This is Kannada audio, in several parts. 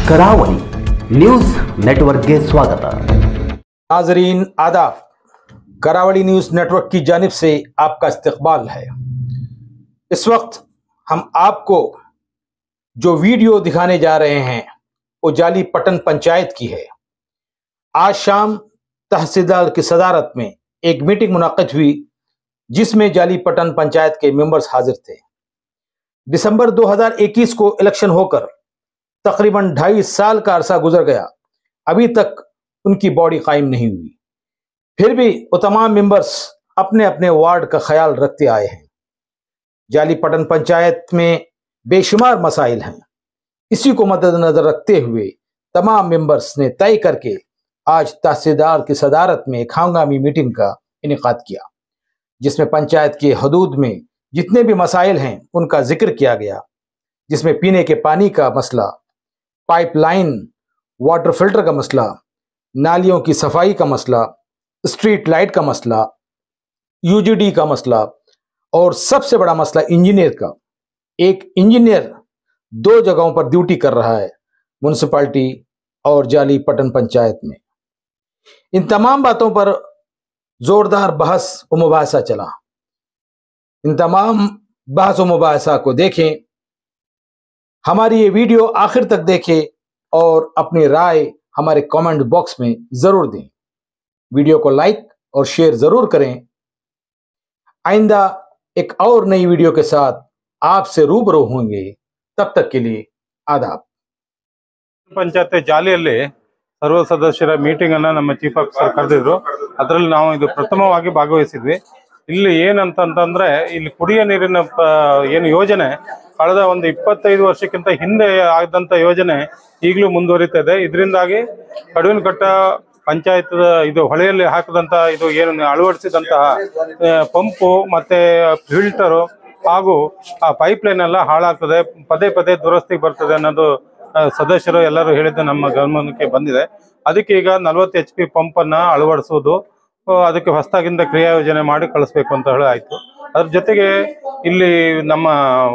ಕರಾವಳಿ ನ್ಯೂಸ್ ನೆಟ್ವರ್ಕ್ಗೆ ಸ್ವಾಗತ नाजरीन आदाब करावली न्यूज नेटवर्क की जानिब से आपका इस्तकबाल है इस वक्त हम आपको जो वीडियो दिखाने जा रहे हैं वो जाली पटन पंचायत की है आज शाम तहसीलदार की सदारत में एक मीटिंग मुनद हुई जिसमें जाली पटन पंचायत के मेंबर्स हाजिर थे दिसंबर 2021 को इलेक्शन होकर तकरीबन ढाई साल का अरसा गुजर गया अभी तक उनकी बॉडी कायम नहीं हुई फिर भी वो तमाम मेंबर्स अपने अपने वार्ड का ख्याल रखते आए हैं जाली पटन पंचायत में बेशुमार मसाइल हैं इसी को मद्देनजर रखते हुए तमाम मेंबर्स ने तय करके आज तहसीलदार की सदारत में एक हंगामी मीटिंग का इनका किया जिसमें पंचायत के हदूद में जितने भी मसाइल हैं उनका जिक्र किया गया जिसमें पीने के पानी का मसला पाइपलाइन वाटर फिल्टर का मसला नालियों की सफाई का मसला स्ट्रीट लाइट का मसला यूजीडी का मसला और सबसे बड़ा मसला इंजीनियर का एक इंजीनियर दो जगहों पर ड्यूटी कर रहा है म्यूनसिपाल्टी और जाली पटन पंचायत में इन तमाम बातों पर जोरदार बहस व मुबासा चला इन तमाम बहस व मुबासा को देखें हमारी ये वीडियो आखिर तक देखें और अपनी राय हमारे कमेंट बॉक्स में जरूर दें वीडियो को लाइक और शेयर जरूर करें आइंदा एक और नई वीडियो के साथ आपसे रूबरू होंगे तब तक के लिए आदाब ಪಂಚಾಯತ್ ಜಾಲಿಯಲ್ಲಿ ಸರ್ವ ಸದಸ್ಯರ ಮೀಟಿಂಗ್ ಅನ್ನ ನಮ್ಮ ಚೀಫ್ ಆಫೀಸರ್ ಕರೆದಿದ್ರು ಅದರಲ್ಲಿ ನಾವು ಇದು ಪ್ರಥಮವಾಗಿ ಭಾಗವಹಿಸಿದ್ವಿ ಇಲ್ಲಿ ಏನಂತಂತಂದ್ರೆ ಇಲ್ಲಿ ಕುಡಿಯ ನೀರಿನ ಪ- ಏನು ಯೋಜನೆ ಕಳೆದ ಒಂದು ಇಪ್ಪತ್ತೈದು ವರ್ಷಕ್ಕಿಂತ ಹಿಂದೆ ಆದಂತ ಯೋಜನೆ ಈಗಲೂ ಮುಂದುವರಿತಾ ಇದೆ ಇದರಿಂದಾಗಿ ಕಡುವಿನಕಟ್ಟ ಪಂಚಾಯತ್ ಇದು ಹೊಳೆಯಲ್ಲಿ ಹಾಕಿದಂತ ಇದು ಏನು ಅಳವಡಿಸಿದಂತಹ ಆ, ಪಂಪು ಮತ್ತೆ ಫಿಲ್ಟರು ಹಾಗೂ ಆ ಪೈಪ್ ಲೈನ್ ಎಲ್ಲ ಹಾಳಾಗ್ತದೆ ಪದೇ ಪದೇ ದುರಸ್ತಿಗೆ ಬರ್ತದೆ ಅನ್ನೋದು ಆ, ಸದಸ್ಯರು ಎಲ್ಲರೂ ಹೇಳಿದ್ದು ನಮ್ಮ ಗಮನಕ್ಕೆ ಬಂದಿದೆ ಅದಕ್ಕೆ ಈಗ ನಲವತ್ತು ಎಚ್ ಪಿ ಪಂಪ್ ಅನ್ನ ಅಳವಡಿಸೋದು ಆ, ಅದಕ್ಕೆ ಹೊಸದಾಗಿಂದ ಕ್ರಿಯಾ ಯೋಜನೆ ಮಾಡಿ ಕಳಿಸ್ಬೇಕು ಅಂತ ಹೇಳಿ ಆಯ್ತು ಅದ್ರ ಜೊತೆಗೆ ಇಲ್ಲಿ ನಮ್ಮ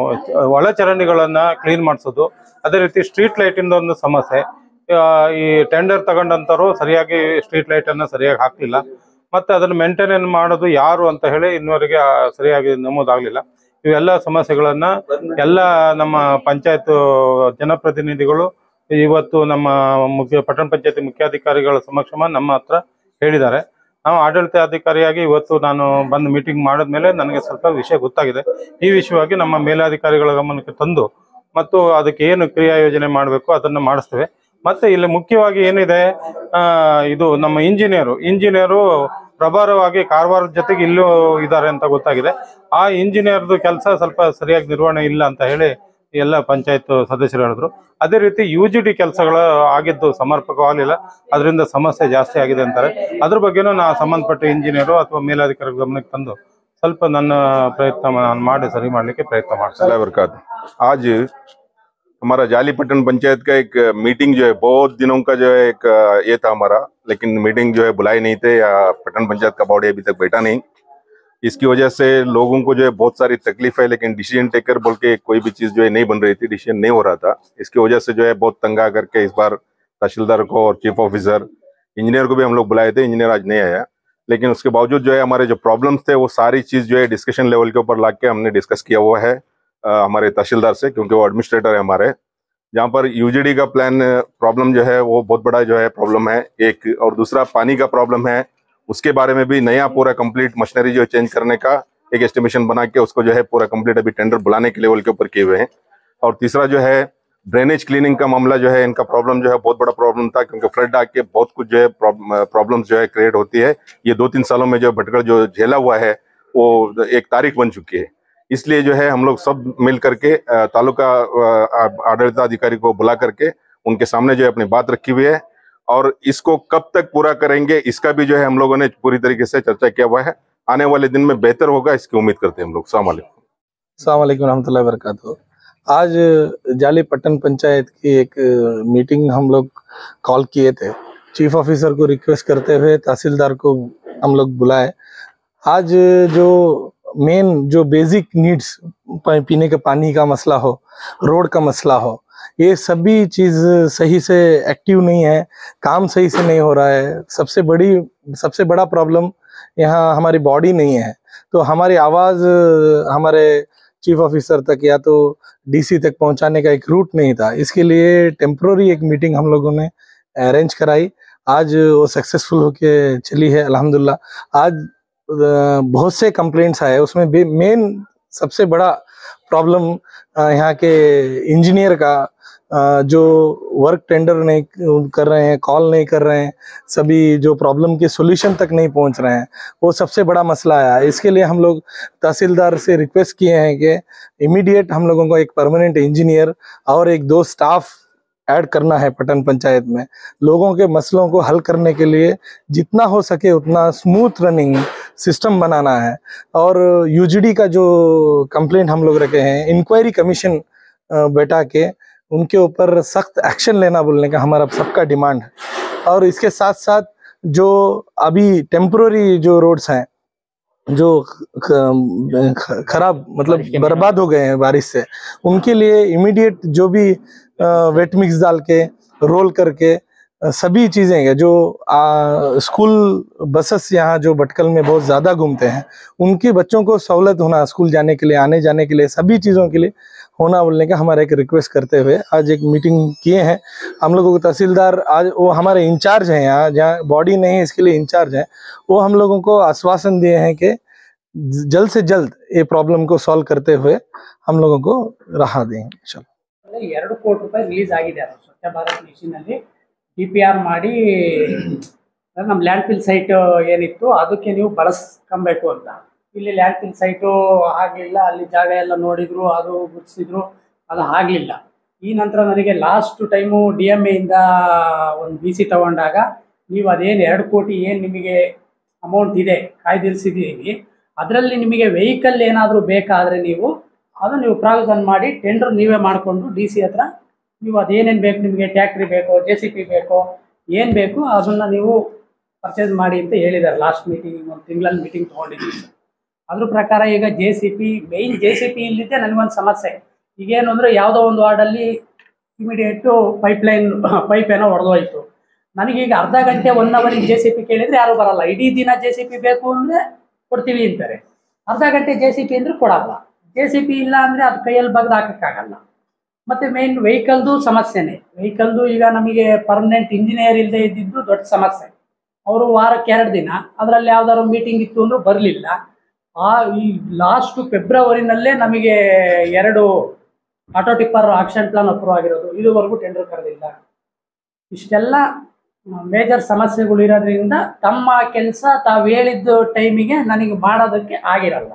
ಒಳಚರಂಡಿಗಳನ್ನ ಕ್ಲೀನ್ ಮಾಡಿಸೋದು ಅದೇ ರೀತಿ ಸ್ಟ್ರೀಟ್ ಲೈಟ್ ಇಂದ ಒಂದು ಸಮಸ್ಯೆ ಆ, ಈ ಟೆಂಡರ್ ತಗೊಂಡಂತರು ಸರಿಯಾಗಿ ಸ್ಟ್ರೀಟ್ ಲೈಟ್ ಅನ್ನ ಸರಿಯಾಗಿ ಹಾಕ್ಲಿಲ್ಲ ಮತ್ತೆ ಅದನ್ನ ಮೇಂಟೈನ್ ಮಾಡೋದು ಯಾರು ಅಂತ ಹೇಳಿ ಇನ್ನುವರೆಗೆ ಆ, ಸರಿಯಾಗಿ ನಮೂದಾಗ್ಲಿಲ್ಲ ಇವೆಲ್ಲ ಸಮಸ್ಯೆಗಳನ್ನ ಎಲ್ಲ ನಮ್ಮ ಪಂಚಾಯತ್ ಜನಪ್ರತಿನಿಧಿಗಳು ಇವತ್ತು ನಮ್ಮ ಮುಖ್ಯ ಪಟ್ಟಣ ಪಂಚಾಯತಿ ಮುಖ್ಯಾಧಿಕಾರಿಗಳ ಸಮಕ್ಷಮ ನಮ್ಮ ಹತ್ರ ಹೇಳಿದ್ದಾರೆ ನಾವು ಆಡಳಿತಾಧಿಕಾರಿಯಾಗಿ ಇವತ್ತು ನಾನು ಬಂದು ಮೀಟಿಂಗ್ ಮಾಡಿದ್ಮೇಲೆ ನನಗೆ ಸ್ವಲ್ಪ ವಿಷಯ ಗೊತ್ತಾಗಿದೆ ಈ ವಿಷಯವಾಗಿ ನಮ್ಮ ಮೇಲಾಧಿಕಾರಿಗಳ ಗಮನಕ್ಕೆ ತಂದು ಮತ್ತು ಅದಕ್ಕೆ ಏನು ಕ್ರಿಯಾ ಯೋಜನೆ ಮಾಡಬೇಕು ಅದನ್ನು ಮಾಡಿಸ್ತೇವೆ ಮತ್ತೆ ಇಲ್ಲಿ ಮುಖ್ಯವಾಗಿ ಏನಿದೆ ಆ, ಇದು ನಮ್ಮ ಇಂಜಿನಿಯರು ಇಂಜಿನಿಯರು ಪ್ರಭಾರವಾಗಿ ಕಾರವಾರದ ಜೊತೆಗೆ ಇಲ್ಲೂ ಇದ್ದಾರೆ ಅಂತ ಗೊತ್ತಾಗಿದೆ ಆ ಇಂಜಿನಿಯರ್ದು ಕೆಲಸ ಸ್ವಲ್ಪ ಸರಿಯಾಗಿ ನಿರ್ವಹಣೆ ಇಲ್ಲ ಅಂತ ಹೇಳಿ ಎಲ್ಲ ಪಂಚಾಯತ್ ಸದಸ್ಯರು ಹೇಳಿದ್ರು ಅದೇ ರೀತಿ ಯು ಜಿ ಡಿ ಕೆಲಸಗಳು ಆಗಿದ್ದು ಸಮರ್ಪಕವಾಗಲಿಲ್ಲ ಅದರಿಂದ ಸಮಸ್ಯೆ ಜಾಸ್ತಿ ಆಗಿದೆ ಅಂತಾರೆ ಅದ್ರ ಬಗ್ಗೆನೂ ನಾ ಸಂಬಂಧಪಟ್ಟ ಇಂಜಿನಿಯರು ಅಥವಾ ಮೇಲಾಧಿಕಾರಿ ಗಮನಕ್ಕೆ ತಂದು ಸ್ವಲ್ಪ ನನ್ನ ಪ್ರಯತ್ನ ನಾನು ಮಾಡಿ ಸರಿ ಮಾಡಲಿಕ್ಕೆ ಪ್ರಯತ್ನ ಮಾಡ್ತೀನಿ अल्लाह बरकत आज हमारा जाली पट्टन पंचायत का एक मीटिंग जो है बहुत दिनों का जो है एक ये था हमारा लेकिन मीटिंग जो है बुलाए नहीं थे या पट्टन पंचायत का बॉडी अभी तक बैठा नहीं इसकी वजह से लोगों को जो है बहुत सारी तकलीफ है लेकिन डिसीजन टेकर बोल के कोई भी चीज जो है नहीं बन रही थी डिसीजन नहीं हो रहा था इसकी वजह से जो है बहुत तंगा करके इस बार तहसीलदार को और चीफ ऑफिसर इंजीनियर को भी हम लोग बुलाए थे इंजीनियर आज नहीं आया लेकिन उसके बावजूद जो है हमारे जो प्रॉब्लम्स थे वो सारी चीज जो है डिस्कशन लेवल के ऊपर ला के हमने डिस्कस किया हुआ है अ, हमारे तहसीलदार से क्योंकि वो एडमिनिस्ट्रेटर है हमारे जहाँ पर यूजीडी का प्लान प्रॉब्लम जो है वो बहुत बड़ा जो है प्रॉब्लम है एक और दूसरा पानी का प्रॉब्लम है उसके बारे में भी नया पूरा कंप्लीट मशीनरी जो है चेंज करने का एक एस्टिमेशन बना के उसको जो है पूरा कंप्लीट अभी टेंडर बुलाने के लेवल के ऊपर किए हुए हैं और तीसरा जो है ड्रेनेज क्लीनिंग का मामला जो है इनका प्रॉब्लम जो है बहुत बड़ा प्रॉब्लम था क्योंकि फ्लड आके बहुत कुछ जो है प्रॉब्लम जो है क्रिएट होती है ये दो तीन सालों में जो भटकड़ जो झेला हुआ है वो एक तारीख बन चुकी है इसलिए जो है हम लोग सब मिल करके अ, तालुका अ, आडಳಿताधिकारी को बुला करके उनके सामने जो है अपनी बात रखी हुई है और इसको कब तक पूरा करेंगे इसका भी जो है हम लोगों ने पूरी तरीके से चर्चा किया हुआ है आने वाले दिन में बेहतर होगा इसकी उम्मीद करते हैं हम लोग सलाम वालेकुम अलैक्म रहमतुल्लाहि वरकatuh आज जाली पट्टन पंचायत की एक मीटिंग हम लोग कॉल किए थे चीफ ऑफिसर को रिक्वेस्ट करते हुए तहसीलदार को हम लोग बुलाए आज जो मेन जो बेसिक नीड्स पीने के पानी का मसला हो रोड का मसला हो ये सभी चीज सही से एक्टिव नहीं है काम सही से नहीं हो रहा है सबसे बड़ी सबसे बड़ा प्रॉब्लम यहाँ हमारी बॉडी नहीं है तो हमारी आवाज अ, हमारे चीफ ऑफिसर तक या तो डीसी तक पहुंचाने का एक रूट नहीं था इसके लिए टेम्प्रोरी एक मीटिंग हम लोगों ने अरेंज कराई आज वो सक्सेसफुल होके चली है अल्हम्दुलिल्लाह आज अ, बहुत से कंप्लेंट्स आए उसमें मेन सबसे बड़ा प्रॉब्लम यहाँ के इंजीनियर का अ, जो वर्क टेंडर नहीं कर रहे हैं कॉल नहीं कर रहे हैं सभी जो प्रॉब्लम के सॉल्यूशन तक नहीं पहुंच रहे हैं वो सबसे बड़ा मसला आया इसके लिए हम लोग तहसीलदार से रिक्वेस्ट किए हैं कि इमीडिएट हम लोगों को एक परमानेंट इंजीनियर और एक दो स्टाफ ऐड करना है पटन पंचायत में लोगों के मसलों को हल करने के लिए जितना हो सके उतना स्मूथ रनिंग सिस्टम बनाना है और यूजीडी का जो कंप्लेंट हम लोग रखे हैं इंक्वायरी कमीशन बैठा के उनके ऊपर सख्त एक्शन लेना बोलने का हमारा सबका डिमांड है और इसके साथ साथ जो अभी टेम्पोररी जो रोड्स हैं जो ख- ख- खराब मतलब बर्बाद हो गए हैं बारिश से उनके लिए इमीडिएट जो भी वेट मिक्स डाल के रोल करके अ, सभी चीजें हैं जो आ, स्कूल बसेस यहाँ जो भटकल में बहुत ज्यादा घूमते हैं उनके बच्चों को सहूलत होना स्कूल जाने के लिए आने जाने के लिए सभी चीजों के लिए होना बोलने का हमारा एक रिक्वेस्ट करते हुए आज एक मीटिंग किए हैं हम लोगों को तहसीलदार आज वो हमारे इंचार्ज हैं यहाँ जहाँ बॉडी नहीं है इसके लिए इंचार्ज हैं वो हम लोगों को आश्वासन दिए हैं कि जल्द से जल्द ये प्रॉब्लम को सॉल्व करते हुए हम लोगों को राह देंगे चलो ಅಲ್ಲಿ ಎರಡು ಕೋಟಿ ರೂಪಾಯಿ ರಿಲೀಸ್ ಆಗಿದೆ ಅದು ಸ್ವಚ್ಛ ಭಾರತ್ ಮಿಷನಲ್ಲಿ ಡಿ ಪಿ ಆರ್ ಮಾಡಿ ನಮ್ಮ ಲ್ಯಾಂಡ್ ಫಿಲ್ ಸೈಟ್ ಏನಿತ್ತು ಅದಕ್ಕೆ ನೀವು ಬಳಸ್ಕೊಬೇಕು ಅಂತ ಇಲ್ಲಿ ಲ್ಯಾಂಡ್ ಫಿಲ್ ಸೈಟು ಆಗಲಿಲ್ಲ ಅಲ್ಲಿ ಜಾಗ ಎಲ್ಲ ನೋಡಿದ್ರು ಅದು ಗುರ್ಸಿದ್ರು ಅದು ಆಗಲಿಲ್ಲ ಈ ನಂತರ ನನಗೆ ಲಾಸ್ಟ್ ಟೈಮು ಡಿ ಎಮ್ ಎಯಿಂದ ಒಂದು ಬಿ ಸಿ ತಗೊಂಡಾಗ ನೀವು ಅದೇನು ಎರಡು ಕೋಟಿ ಏನು ನಿಮಗೆ ಅಮೌಂಟ್ ಇದೆ ಕಾಯ್ದಿರಿಸಿದ್ದೀವಿ ಅದರಲ್ಲಿ ನಿಮಗೆ ವೆಹಿಕಲ್ ಏನಾದರೂ ಬೇಕಾದರೆ ನೀವು ಅದು ನೀವು ಪ್ರಾವಿಷನ್ ಮಾಡಿ ಟೆಂಡರ್ ನೀವೇ ಮಾಡಿಕೊಂಡು ಡಿ ಸಿ ಹತ್ರ ನೀವು ಅದೇನೇನು ಬೇಕು ನಿಮಗೆ ಟ್ಯಾಕ್ಟ್ರಿ ಬೇಕೋ ಜೆ ಸಿ ಪಿ ಬೇಕೋ ಏನು ಬೇಕು ಅದನ್ನು ನೀವು ಪರ್ಚೇಸ್ ಮಾಡಿ ಅಂತ ಹೇಳಿದ್ದಾರೆ ಲಾಸ್ಟ್ ಮೀಟಿಂಗ್ ಒಂದು ತಿಂಗಳಲ್ಲಿ ಮೀಟಿಂಗ್ ತೊಗೊಂಡಿದ್ದೀವಿ ಸರ್ ಅದ್ರ ಪ್ರಕಾರ ಈಗ J C P main J C P ಇಲ್ಲಿದ್ದೆ ನನಗೊಂದು ಸಮಸ್ಯೆ ಈಗೇನು ಅಂದರೆ ಯಾವುದೋ ಒಂದು ವಾರ್ಡಲ್ಲಿ ಇಮಿಡಿಯೇಟು ಪೈಪ್ಲೈನ್ ಪೈಪ್ ಏನೋ ಹೊಡೆದೋಯ್ತು ನನಗೀಗ ಅರ್ಧ ಗಂಟೆ ಒನ್ ಅವರಿಗೆ ಜೆ ಸಿ ಪಿ ಕೇಳಿದರೆ ಯಾರೂ ಬರಲ್ಲ ಇಡೀ ದಿನ ಜೆ ಸಿ ಪಿ ಬೇಕು ಅಂದರೆ ಕೊಡ್ತೀವಿ ಅಂತಾರೆ ಅರ್ಧ ಗಂಟೆ ಜೆ ಸಿ ಪಿ ಅಂದರೆ ಕೊಡಲ್ಲ ಜೆ ಸಿ ಪಿ ಇಲ್ಲ ಅಂದರೆ ಅದು ಕೈಯಲ್ಲಿ ಬಗ್ದು ಹಾಕೋಕ್ಕಾಗಲ್ಲ ಮತ್ತು ಮೇನ್ ವೆಹಿಕಲ್ದು ಸಮಸ್ಯೆನೇ ವೆಹಿಕಲ್ದು ಈಗ ನಮಗೆ ಪರ್ಮನೆಂಟ್ ಇಂಜಿನಿಯರ್ ಇಲ್ಲದೆ ಇದ್ದಿದ್ದು ದೊಡ್ಡ ಸಮಸ್ಯೆ ಅವರು ವಾರಕ್ಕೆ ಎರಡು ದಿನ ಅದರಲ್ಲಿ ಯಾವ್ದಾದ್ರು ಮೀಟಿಂಗ್ ಇತ್ತು ಅಂದರೂ ಬರಲಿಲ್ಲ ಆ ಈ ಲಾಸ್ಟು ಫೆಬ್ರವರಿನಲ್ಲೇ ನಮಗೆ ಎರಡು auto tipper action plan approve ಆಗಿರೋದು ಇದುವರೆಗೂ ಟೆಂಡರ್ ಕರೆದಿಲ್ಲ ಇಷ್ಟೆಲ್ಲ ಮೇಜರ್ ಸಮಸ್ಯೆಗಳು ಇರೋದ್ರಿಂದ ತಮ್ಮ ಕೆಲಸ ತಾವು ಹೇಳಿದ್ದು ಟೈಮಿಗೆ ನನಗೆ ಮಾಡೋದಕ್ಕೆ ಆಗಿರಲ್ಲ